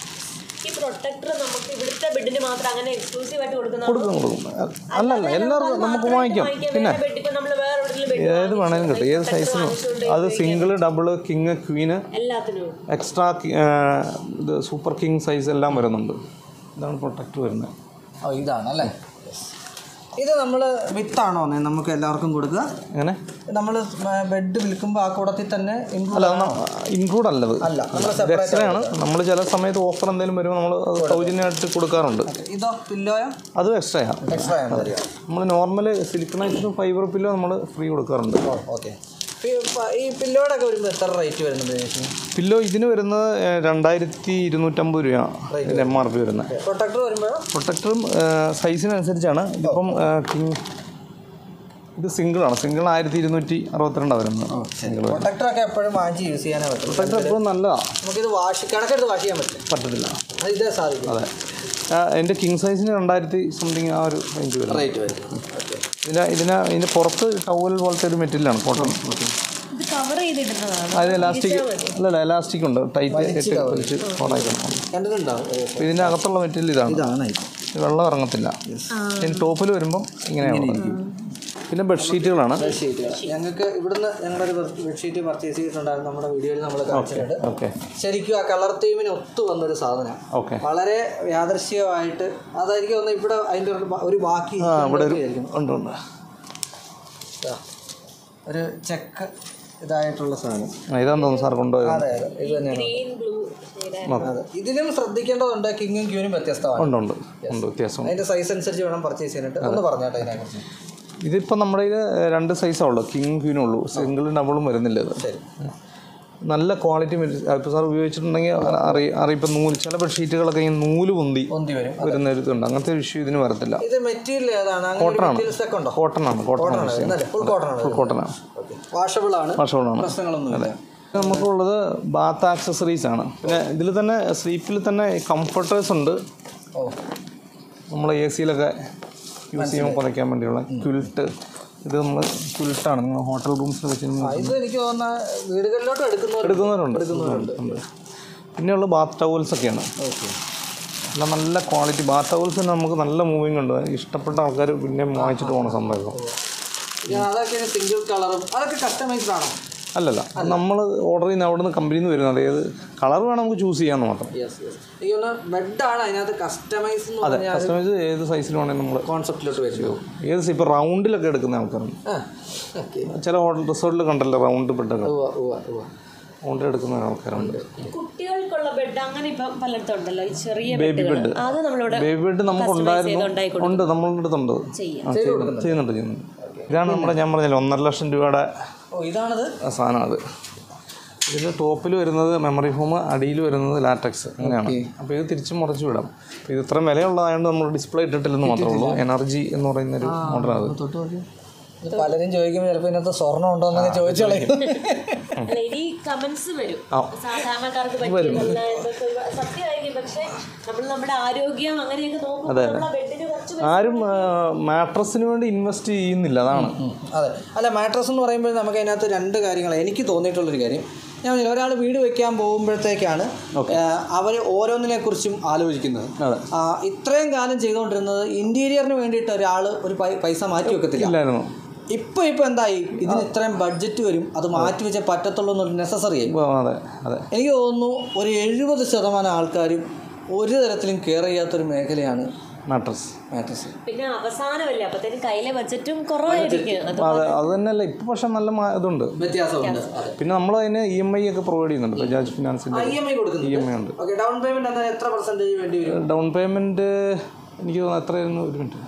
ഈ പ്രൊട്ടക്ടർ നമുക്ക് ഇവിടുത്തെ ബെഡിന് മാത്രം അങ്ങനെ എക്സ്ക്ലൂസീവ് ആയിട്ട് കൊടുക്കുന്ന കൊടുക്കും കൊടുക്കും അല്ലല്ല എല്ലാവർക്കും നമുക്ക് വാങ്ങിക്കാം പിന്നെ ബെഡ് ഇപ്പൊ നമ്മൾ വേറെ എവിടെയെങ്കിലും ബെഡ് ഏത് വേണേലും കിട്ടും ഏത് സൈസിനും അത് സിംഗിൾ ഡബിൾ കിങ് ക്വീന് എല്ലാത്തിനും എക്സ്ട്രാ ഇത് സൂപ്പർ കിങ് സൈസ് എല്ലാം വരുന്നുണ്ട് ഇതാണ് പ്രൊട്ടക്ടർ വരുന്നത് ഓ ഇതാണ് അല്ലേ ഇത് നമ്മൾ വിത്താണോ നമുക്ക് എല്ലാവർക്കും കൊടുക്കുക അങ്ങനെ നമ്മൾ ബെഡ് വിൽക്കുമ്പോൾ ആ കൂടത്തിൽ തന്നെ include അല്ല ഇൻക്ലൂഡ് അല്ലത് അല്ല നമ്മൾ ഇത് എക്സ്ട്രാ ആണ് നമ്മൾ ചില സമയത്ത് ഓഫർ എന്തെങ്കിലും വരുമ്പോൾ നമ്മൾ അത് സൗജന്യമായിട്ട് കൊടുക്കാറുണ്ട് ഇതോ പില്ലോയോ അതും എക്സ്ട്രാ ആണ് എക്സ്ട്രാ ആണ് തരിക നമ്മൾ നോർമൽ സിലിക്കണൈസ്ഡ് ഫൈബർ പില്ലോ നമ്മൾ ഫ്രീ കൊടുക്കാറുണ്ട് ഓ ഓക്കെ ഈ പില്ലോയുടെ ഒക്കെ വരുമ്പോൾ എത്ര റേറ്റ് വരുന്നത് ചേച്ചി പില്ലോ ഇതിന് വരുന്നത് ഏഹ്, രണ്ടായിരത്തി ഇരുന്നൂറ്റമ്പത് രൂപ ഇതിന് എം ആർ പി വരുന്നത് പ്രൊട്ടക്ടർ വരുമ്പോഴോ പ്രൊട്ടക്ടറും സൈസിനനുസരിച്ചാണ് ഇതിപ്പം കിങ് ഇത് സിംഗിളാണ് സിംഗിൾ ആയിരത്തി ഇരുന്നൂറ്റി അറുപത്തിരണ്ടാണ് വരുന്നത് സിംഗിൾ പ്രൊട്ടക്ടർ ഒക്കെ എപ്പോഴും വാങ്ങിച്ച് യൂസ് ചെയ്യാനേ പറ്റും പ്രൊട്ടക്ടർ എപ്പോഴും നല്ലതാണ് നമുക്കിത് വാഷ് കിടക്കെടുത്ത് വാഷ് ചെയ്യാൻ പറ്റില്ല പറ്റത്തില്ല അത് ഇതേ സാധിക്കും അതെ ആ, എൻ്റെ കിങ് സൈസിന് രണ്ടായിരത്തി സംതിങ് ആ ഒരു റേഞ്ച് വരും റേറ്റ് വരും ഓക്കെ ഇതിന് ഇതിന് ഇതിൻ്റെ പുറത്ത് ടവൽ പോലത്തെ ഒരു മെറ്റീരിയലാണ് കോട്ടൺ ഇത് കവർ ചെയ്തിടുന്നതാണ് അത് എലാസ്റ്റിക് അല്ലല്ല എലാസ്റ്റിക് ഉണ്ട് ടൈറ്റ് കെട്ടി വലിച്ച് ഓണാക്കണം കണ്ടിട്ടുണ്ടാവും ഓ അപ്പോൾ ഇതിൻ്റെ അകത്തുള്ള മെറ്റീരിയൽ ഇതാണ് ഇതാണ് ഇത് വെള്ളം ഇറങ്ങത്തില്ല ഇതിന് ടോപ്പിൽ വരുമ്പം ഇങ്ങനെയാണ് പിന്നെ ബെഡ്ഷീറ്റുകളാണ് ബെഡ്ഷീറ്റുകൾ ഞങ്ങൾക്ക് ഇവിടുന്ന് ഞങ്ങളൊരു ബെഡ്ഷീറ്റ് പർച്ചേസ് ചെയ്തിട്ടുണ്ടായിരുന്നു നമ്മുടെ വീഡിയോയിൽ നമ്മൾ കാണിച്ചിട്ടുണ്ട് ഓക്കെ ശരിക്കും ആ കളർ തീമിന് ഒത്തു വന്നൊരു സാധനം ഓക്കെ വളരെ യാദൃശ്യമായിട്ട് അതായിരിക്കും ഒന്ന് ഇവിടെ അതിൻ്റെ ഒരു ബാ- ഒരു ബാക്കി ആ ഇവിടെ ഒരു ആയിരിക്കും. ഉണ്ട് ഉണ്ട് ഇതാ. ഒരു ചെക്ക് ഇതായിട്ടുള്ള സാധനം ആ, ഇതാന്ന് തോന്നുന്നു സാർ കൊണ്ടുപോയത് അതെ അതെ ഇത് തന്നെയാണ് ഗ്രീൻ ബ്ലൂ അതെ ഇതിലും ശ്രദ്ധിക്കേണ്ടതുണ്ട് കിങ്ങും ക്യൂനും വ്യത്യസ്തമാണ് ഉണ്ട് ഉണ്ട് ഉണ്ട് വ്യത്യാസം അതിന്റെ സൈസ് അനുസരിച്ച് വേണം പർച്ചേസ് ചെയ്യാനായിട്ട് ഒന്ന് പറഞ്ഞാട്ടെ അതിനെക്കുറിച്ച് ഇതിപ്പോൾ നമ്മുടെ കയ്യിൽ രണ്ട് സൈസേ ഉള്ളൂ കിങ് ക്വീനും ഉള്ളൂ സിംഗിളും ഡബിളും വരുന്നില്ല ഇത് ശരി നല്ല ക്വാളിറ്റി ഇപ്പോൾ സാർ ഉപയോഗിച്ചിട്ടുണ്ടെങ്കിൽ അറി അറിയിപ്പോൾ നൂല് ചില ബെഡ്ഷീറ്റുകളൊക്കെ ഇങ്ങനെ നൂല് പൊന്തി ഒന്തി വരും വരുന്ന ഒരു ഇതുണ്ട് അങ്ങനത്തെ ഒരു ഇഷ്യൂ ഇതിന് വരത്തില്ല ഇത് മെറ്റീരിയൽ ഏതാണ് അങ്ങനെ കോട്ടണാണ്. മെറ്റീരിയൽസ് ഒക്കെ ഉണ്ടോ കോട്ടൺ ആണ് കോട്ടൺ ആണ് എന്നല്ലേ ഫുൾ കോട്ടൺ ആണ് കോട്ടനാണ് വാഷബിൾ ആണ് വർഷങ്ങളാണ് പ്രശ്നങ്ങളൊന്നും ഇല്ല നമുക്കുള്ളത് ബാത്ത് ആക്സസറീസ് ആണ് പിന്നെ ഇതിൽ തന്നെ സ്ലീപ്പിൽ തന്നെ കംഫർട്ടേഴ്സ് ഉണ്ട് ഓ നമ്മൾ എ സിയിലൊക്കെ യൂസ് ചെയ്യുമ്പോൾ പുതയ്ക്കാൻ വേണ്ടിയുള്ള ക്വിൽട്ട് ഇത് നമ്മൾ ക്വിൽട്ടാണ് നിങ്ങൾ ഹോട്ടൽ റൂംസിൽ വെച്ച് ആ, ഇത് എനിക്ക് തോന്നുന്ന വീടുകളിലോട്ട് എടുക്കുന്നവർ എടുക്കുന്നവരുണ്ട് ഉണ്ട് പിന്നെയുള്ള ബാത്ത് ടവൽസ് ഒക്കെയാണ് ഓക്കെ എല്ലാം നല്ല ക്വാളിറ്റി ബാത്ത് ടവൽസ് തന്നെ നമുക്ക് നല്ല മൂവിങ് ഉണ്ട് ഇഷ്ടപ്പെട്ട ആൾക്കാർ പിന്നെ വാങ്ങിച്ചിട്ട് പോകുന്ന സംഭവം അതൊക്കെ സിംഗിൾ കളറും അതൊക്കെ കസ്റ്റമൈസ്ഡ് ആണോ അല്ലല്ല നമ്മൾ ഓർഡർ ചെയ്യുന്ന അവിടെ നിന്ന് കമ്പനിയിൽ നിന്ന് വരുന്നത് ഏത് കളർ വേണം നമുക്ക് ചൂസ് ചെയ്യാമെന്ന് മാത്രം യെസ് യെസ് എനിക്ക് തോന്നുന്നു ബെഡാണ് അതിനകത്ത് കസ്റ്റമൈസ് എന്ന് അതെ പറഞ്ഞാൽ കസ്റ്റമൈസ് ഏത് സൈസിൽ വേണമെങ്കിൽ നമ്മൾ കോൺസെപ്റ്റിലോട്ട് വരുമോ ഏത് ഇപ്പോൾ റൗണ്ടിലൊക്കെ എടുക്കുന്ന ആൾക്കാരുണ്ട് ആ ഓക്കെ ചില ഹോട്ടൽ റിസോർട്ടിൽ കണ്ടല്ലോ റൗണ്ട് ബെഡൊക്കെ ഉവ്വ ഉവ്വ ഉവ്വ റൗണ്ടിൽ എടുക്കുന്ന ആൾക്കാരുണ്ട് കുട്ടികൾക്കുള്ള ബെഡ് അങ്ങനെ ഇപ്പം പലയിടത്തും ഉണ്ടല്ലോ ഈ ചെറിയ ബേബി ബെഡുകൾ ബെഡ് അത് നമ്മളിവിടെ ബേബി ബെഡ് നമുക്ക് ഉണ്ടായിരുന്നു ഉണ്ടായി ഉണ്ട് നമ്മളുടെ അടുത്തുണ്ട് ചെയ്യാം ആ, ചെയ്യുന്നുണ്ട് ചെയ്യുന്നുണ്ട് ചെയ്യുന്നുണ്ട് ഇതാണ് നമ്മുടെ ഞാൻ പറഞ്ഞല്ലോ ഒന്നര ലക്ഷം രൂപയുടെ ഓ ഇതാണത് സാധനം അത് ഇതിൽ ടോപ്പിൽ വരുന്നത് മെമ്മറി ഫോം അടിയിൽ വരുന്നത് ലാറ്റക്സ് അങ്ങനെയാണ് അപ്പോൾ ഇത് തിരിച്ച് മുറിച്ച് വിടാം അപ്പോൾ ഇത് ഇത്രയും വിലയുള്ളതായതുകൊണ്ട് നമ്മൾ ഡിസ്പ്ലേ ഇട്ടിട്ടില്ലെന്ന് മാത്രമേ ഉള്ളൂ എനർജി എന്ന് പറയുന്ന ഒരു മോഡലാണ് അത് തൊട്ട് നോക്കി ഇത് പലരും ചോദിക്കുമ്പോൾ ചിലപ്പോൾ ഇതിനകത്ത് സ്വർണ്ണം ഉണ്ടോ എന്നൊക്കെ ചോദിച്ചോളൂ അല്ല ഇനി കമന്റ്സ് വരും ആ. സാധാരണക്കാർക്ക് പറ്റിയതല്ല എന്നൊക്കെ ഒരു- സത്യമായിരിക്കും പക്ഷെ നമ്മൾ നമ്മുടെ ആരോഗ്യം അങ്ങനെയൊക്കെ നോക്കുമ്പോൾ നമ്മൾ ആ ബെഡിന് കുറച്ച് ആരും മാട്രസിന് വേണ്ടി ഇൻവെസ്റ്റ് ചെയ്യുന്നില്ല അതാണ് അതെ അല്ല മാട്രസ് എന്ന് പറയുമ്പോൾ നമുക്ക് അതിനകത്ത് രണ്ട് കാര്യങ്ങൾ എനിക്ക് തോന്നിയിട്ടുള്ളൊരു കാര്യം ഞാൻ പറഞ്ഞില്ലേ, ഒരാൾ വീട് വെക്കാൻ പോകുമ്പോഴത്തേക്കാണ് അവർ ഓരോന്നിനെ കുറിച്ചും ആലോചിക്കുന്നത് അതെ. ആ, ഇത്രയും കാലം ചെയ്തുകൊണ്ടിരുന്നത് ഇന്റീരിയറിന് വേണ്ടിയിട്ട് ഒരാൾ ഒരു പൈ- പൈസ മാറ്റി വെക്കത്തില്ല ഇല്ലായിരുന്നു ഇപ്പൊ ഇപ്പൊ എന്തായി ഇതിന് ഇത്രയും ബഡ്ജറ്റ് വരും അത് മാറ്റി വെച്ചേ പറ്റത്തുള്ളൂ എന്നൊരു നെസസറി ആയി ഇപ്പോൾ അതെ അതെ എനിക്ക് തോന്നുന്നു ഒരു എഴുപത് ശതമാനം ആൾക്കാരും ഒരു തരത്തിലും കെയർ ചെയ്യാത്തൊരു മേഖലയാണ് മാട്രസ് മാട്രസ് പിന്നെ അവസാനമല്ലേ അപ്പത്തേനും കയ്യിലെ ബഡ്ജറ്റും കുറവായിരിക്കും അത് അത് അത് തന്നെയല്ല ഇപ്പോൾ പക്ഷെ നല്ല മാ- ഇതുണ്ട് വ്യത്യാസമുണ്ട് അതെ പിന്നെ നമ്മൾ അതിന് ഇ എം ഐ ഒക്കെ പ്രൊവൈഡ് ചെയ്യുന്നുണ്ട് ബജാജ് ഫിനാൻസിൻ്റെ ഇ എം ഐ ഇ കൊടുക്കുന്നുണ്ട് എം ഐ ഉണ്ട് ഓക്കെ ഡൗൺ പേയ്മെന്റ് എന്താ എത്ര പെർസെന്റേജ് വേണ്ടി വരും ഡൗൺ പേയ്മെൻറ്റ് എനിക്ക് തോന്നുന്നു എത്രയായിരുന്നു ഒരു minute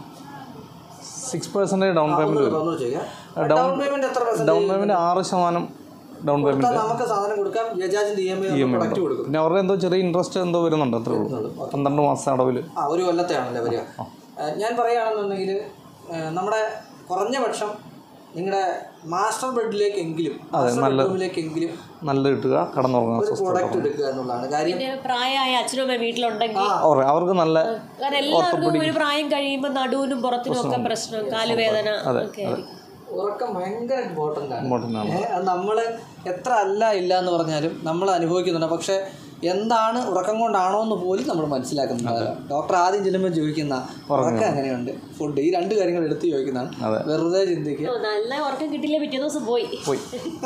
six percentage down payment വരും ഒന്ന് ചോദിക്കാം ഡൗൺ പേയ്മെന്റ് എത്ര പെർസെന്റ് ഡൗൺ പേയ്മെൻറ്റ് ആറ് ശതമാനം ഡൗൺ പേയ്മെൻറ്റ് നമുക്ക് സാധനം കൊടുക്കാം ബജാജിന്റെ ഇ എം ഐ പ്രൊഡക്റ്റ് കൊടുക്കും പിന്നെ അവരുടെ എന്തോ ചെറിയ ഇൻട്രസ്റ്റ് എന്തോ വരുന്നുണ്ട് അത്രേ ഉള്ളൂ പന്ത്രണ്ട് മാസം അടവിൽ ആ ഒരു കൊല്ലത്തെയാണല്ലേ വരിക ഏഹ് ഞാൻ പറയുകയാണെന്നുണ്ടെങ്കിൽ ഏഹ് നമ്മുടെ കുറഞ്ഞ പക്ഷം നിങ്ങളുടെ മാസ്റ്റർ ബെഡിലേക്കെങ്കിലും മാസ്റ്റർ ബെഡ്റൂമിലേക്കെങ്കിലും നല്ല കിട്ടുക കടന്നുറങ്ങാൻ ഒരു പ്രോഡക്റ്റ് എടുക്കുക എന്നുള്ളതാണ് കാര്യം പിന്നെ പ്രായമായ അച്ഛനും അമ്മ വീട്ടിലുണ്ടെങ്കിൽ ഓറെ അവർക്ക് നല്ല കാരണം എല്ലാവർക്കും ഒരു പ്രായം കഴിയുമ്പോൾ നടുവിനും പുറത്തിനും ഒക്കെ പ്രശ്നം കാലുവേദന ഒക്കെ ആയിരിക്കും ഉറക്കം ഭയങ്കര ഇമ്പോർട്ടൻ്റ് ആണ് ഇമ്പോർട്ടൻ്റ് ആണ് ഏഹ് അത് നമ്മൾ എത്ര അല്ല ഇല്ല എന്ന് പറഞ്ഞാലും നമ്മൾ അനുഭവിക്കുന്നുണ്ട് പക്ഷേ എന്താണ് ഉറക്കം കൊണ്ടാണോ എന്ന് പോലും നമ്മൾ മനസ്സിലാക്കുന്നില്ല ഡോക്ടർ ആദ്യം ചെല്ലുമ്പോൾ ചോദിക്കുന്ന ഉറക്കം എങ്ങനെയുണ്ട് ഫുഡ് ഈ രണ്ട് കാര്യങ്ങൾ എടുത്ത് ചോദിക്കുന്നതാണ് വെറുതെ ചിന്തിക്കുക ഓ, നല്ല ഉറക്കം കിട്ടിയില്ല പിറ്റേ ദിവസം പോയി പോയി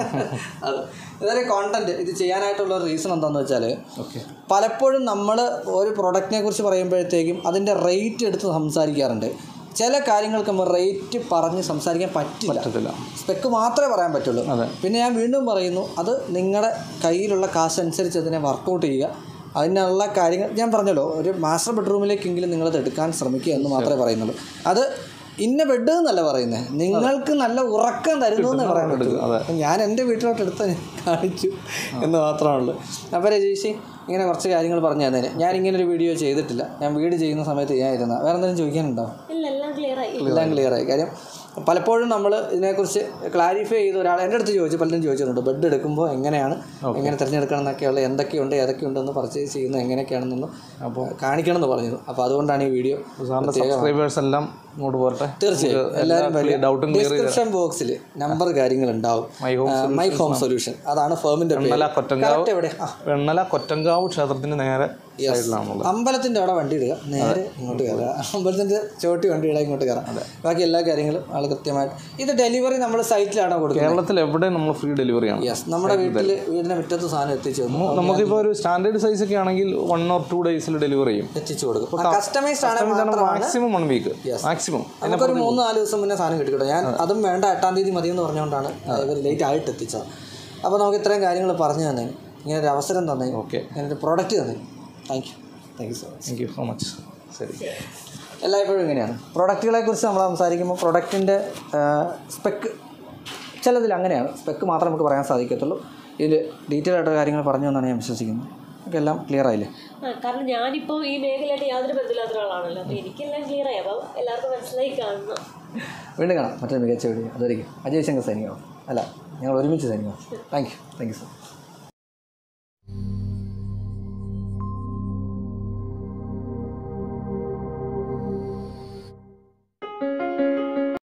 അത് ഇതായാലും കോണ്ടന്റ് ഇത് ചെയ്യാനായിട്ടുള്ള റീസൺ എന്താണെന്ന് വെച്ചാൽ ഓക്കെ പലപ്പോഴും നമ്മൾ ഒരു പ്രൊഡക്റ്റിനെ കുറിച്ച് പറയുമ്പോഴത്തേക്കും അതിൻ്റെ റേറ്റ് എടുത്ത് സംസാരിക്കാറുണ്ട് ചില കാര്യങ്ങൾക്ക് നമ്മൾ റേറ്റ് പറഞ്ഞ് സംസാരിക്കാൻ പറ്റില്ല പറ്റത്തില്ല സ്പെക്ക് മാത്രമേ പറയാൻ പറ്റുള്ളൂ അതെ. പിന്നെ ഞാൻ വീണ്ടും പറയുന്നു അത് നിങ്ങളുടെ കയ്യിലുള്ള കാശ് അനുസരിച്ച് അതിനെ വർക്കൗട്ട് ചെയ്യുക അതിനുള്ള കാര്യങ്ങൾ ഞാൻ പറഞ്ഞല്ലോ ഒരു മാസ്റ്റർ ബെഡ്റൂമിലേക്കെങ്കിലും നിങ്ങളത് എടുക്കാൻ ശ്രമിക്കുക എന്ന് മാത്രമേ പറയുന്നുള്ളൂ അത് ഇന്ന ബെഡ് എന്നല്ല പറയുന്നത് നിങ്ങൾക്ക് നല്ല ഉറക്കം തരുന്നു എന്നേ പറയാൻ പറ്റുള്ളൂ അതെ. ഞാൻ എൻ്റെ വീട്ടിലോട്ട് എടുത്ത് ഞാൻ കാണിച്ചു എന്ന് മാത്രമേ ഉള്ളൂ അപ്പോൾ രജീഷ് ഇങ്ങനെ കുറച്ച് കാര്യങ്ങൾ പറഞ്ഞു തന്നേനെ ഞാൻ ഇങ്ങനെ ഒരു വീഡിയോ ചെയ്തിട്ടില്ല ഞാൻ വീട് ചെയ്യുന്ന സമയത്ത് ഞാൻ ഇരുന്ന വേറെ എന്തെങ്കിലും ചോദിക്കാനുണ്ടോ ഇല്ല എല്ലാം ക്ലിയർ ആയി എല്ലാം ക്ലിയർ ആയി കാര്യം പലപ്പോഴും നമ്മൾ ഇതിനെക്കുറിച്ച് ക്ലാരിഫൈ ചെയ്ത് ഒരാൾ എൻ്റെ അടുത്ത് ചോദിച്ചു പലരും ചോദിച്ചിട്ടുണ്ട് ബെഡ് എടുക്കുമ്പോൾ എങ്ങനെയാണ് എങ്ങനെ തിരഞ്ഞെടുക്കണം എന്നൊക്കെയുള്ള എന്തൊക്കെയുണ്ട് ഏതൊക്കെയുണ്ടെന്ന് പർച്ചേസ് ചെയ്യുന്നത് എങ്ങനെയൊക്കെയാണെന്നൊന്ന് അപ്പോൾ കാണിക്കണം എന്ന് പറഞ്ഞത് അപ്പോൾ അതുകൊണ്ടാണ് ഈ വീഡിയോ സാറിൻ്റെ സബ്സ്ക്രൈബേഴ്സ് എല്ലാം ഇങ്ങോട്ട് പോരട്ടെ തീർച്ചയായും എല്ലാവരും ഡൗട്ടും ക്ലിയർ ഡിസ്ക്രിപ്ഷൻ ബോക്സിൽ നമ്പർ കാര്യങ്ങൾ ഉണ്ടാവും my home my home solution അതാണ് ഫേമിൻ്റെ പേര് വെണ്ണല കൊറ്റങ്കാവ് കറക്റ്റ് എവിടെ ആ വെണ്ണല കൊറ്റങ്കാവ് ക്ഷേത്രത്തിന് നേരെ സൈഡിലാണുള്ളത് അമ്പലത്തിൻ്റെ അവിടെ വണ്ടി ഇടുക നേരെ ഇങ്ങോട്ട് കയറുക അമ്പലത്തിൻ്റെ ചോട്ടി വണ്ടി ഇടുക ഇങ്ങോട്ട് കയറാം ബാക്കി എല്ലാ കാര്യങ്ങളും ആൾ കൃത്യമായിട്ട് ഇത് ഡെലിവറി നമ്മൾ സൈറ്റിലാണോ കൊടുക്കുന്നത് കേരളത്തിൽ എവിടെ നമ്മൾ ഫ്രീ ഡെലിവറി ആണ് യെസ് നമ്മുടെ വീട്ടിൽ വീടിൻ്റെ മുറ്റത്ത് സാധനം എത്തിച്ചു തന്നു നമുക്കിപ്പോൾ ഒരു സ്റ്റാൻഡേർഡ് സൈസ് ഒക്കെ ആണെങ്കിൽ വൺ ഓർ ടു ഡേയ്സിൽ ഡെലിവറി ചെയ്യും എത്തിച്ചു കൊടുക്കും കസ്റ്റമൈസ്ഡ് ആണ് മാത്രമാണ് മാക്സിമം വൺ വീക്ക് മാക്സിമം നമുക്കൊരു മൂന്ന് നാല് ദിവസം മുന്നേ സാധനം കിട്ടിക്കോട്ടെ ഞാൻ അതും വേണ്ട എട്ടാം തീയതി മതി എന്ന് പറഞ്ഞുകൊണ്ടാണ് ഇവർ ലേറ്റ് ആയിട്ട് എത്തിച്ചത് അപ്പോൾ നമുക്ക് ഇത്രയും കാര്യങ്ങൾ പറഞ്ഞു തന്നെ ഇങ്ങനെ ഒരു അവസരം തന്നെ ഓക്കെ ഇങ്ങനെ ഒരു പ്രോഡക്റ്റ് തന്നെ thank you thank you so much thank you so much ശരി എല്ലായ്പ്പോഴും ഇങ്ങനെയാണ് പ്രൊഡക്റ്റുകളെ കുറിച്ച് നമ്മൾ സംസാരിക്കുമ്പോൾ പ്രൊഡക്റ്റിൻ്റെ സ്പെക്ക് ചിലതിൽ അങ്ങനെയാണ് സ്പെക്ക് മാത്രമേ നമുക്ക് പറയാൻ സാധിക്കത്തുള്ളൂ ഇതിൽ ഡീറ്റെയിൽ ആയിട്ട് കാര്യങ്ങൾ പറഞ്ഞു എന്നാണ് ഞാൻ വിശ്വസിക്കുന്നത് നമുക്ക് എല്ലാം ക്ലിയർ ആയില്ലേ ആ, കാരണം ഞാനിപ്പോൾ ഈ മേഖലയായിട്ട് യാതൊരു ബന്ധമില്ലാത്ത ഒരാളാണല്ലോ അപ്പോൾ എനിക്കെല്ലാം ക്ലിയർ ആയി അപ്പോൾ എല്ലാവർക്കും മനസ്സിലായി കാണണം വീണ്ടും കാണാം മറ്റൊരു മികച്ച വീഡിയോ അതുവരെയും അജയ് ശങ്കർ സൈനികമാണ് അല്ല ഞങ്ങൾ ഒരുമിച്ച് സൈനികമാണ് thank you thank you sir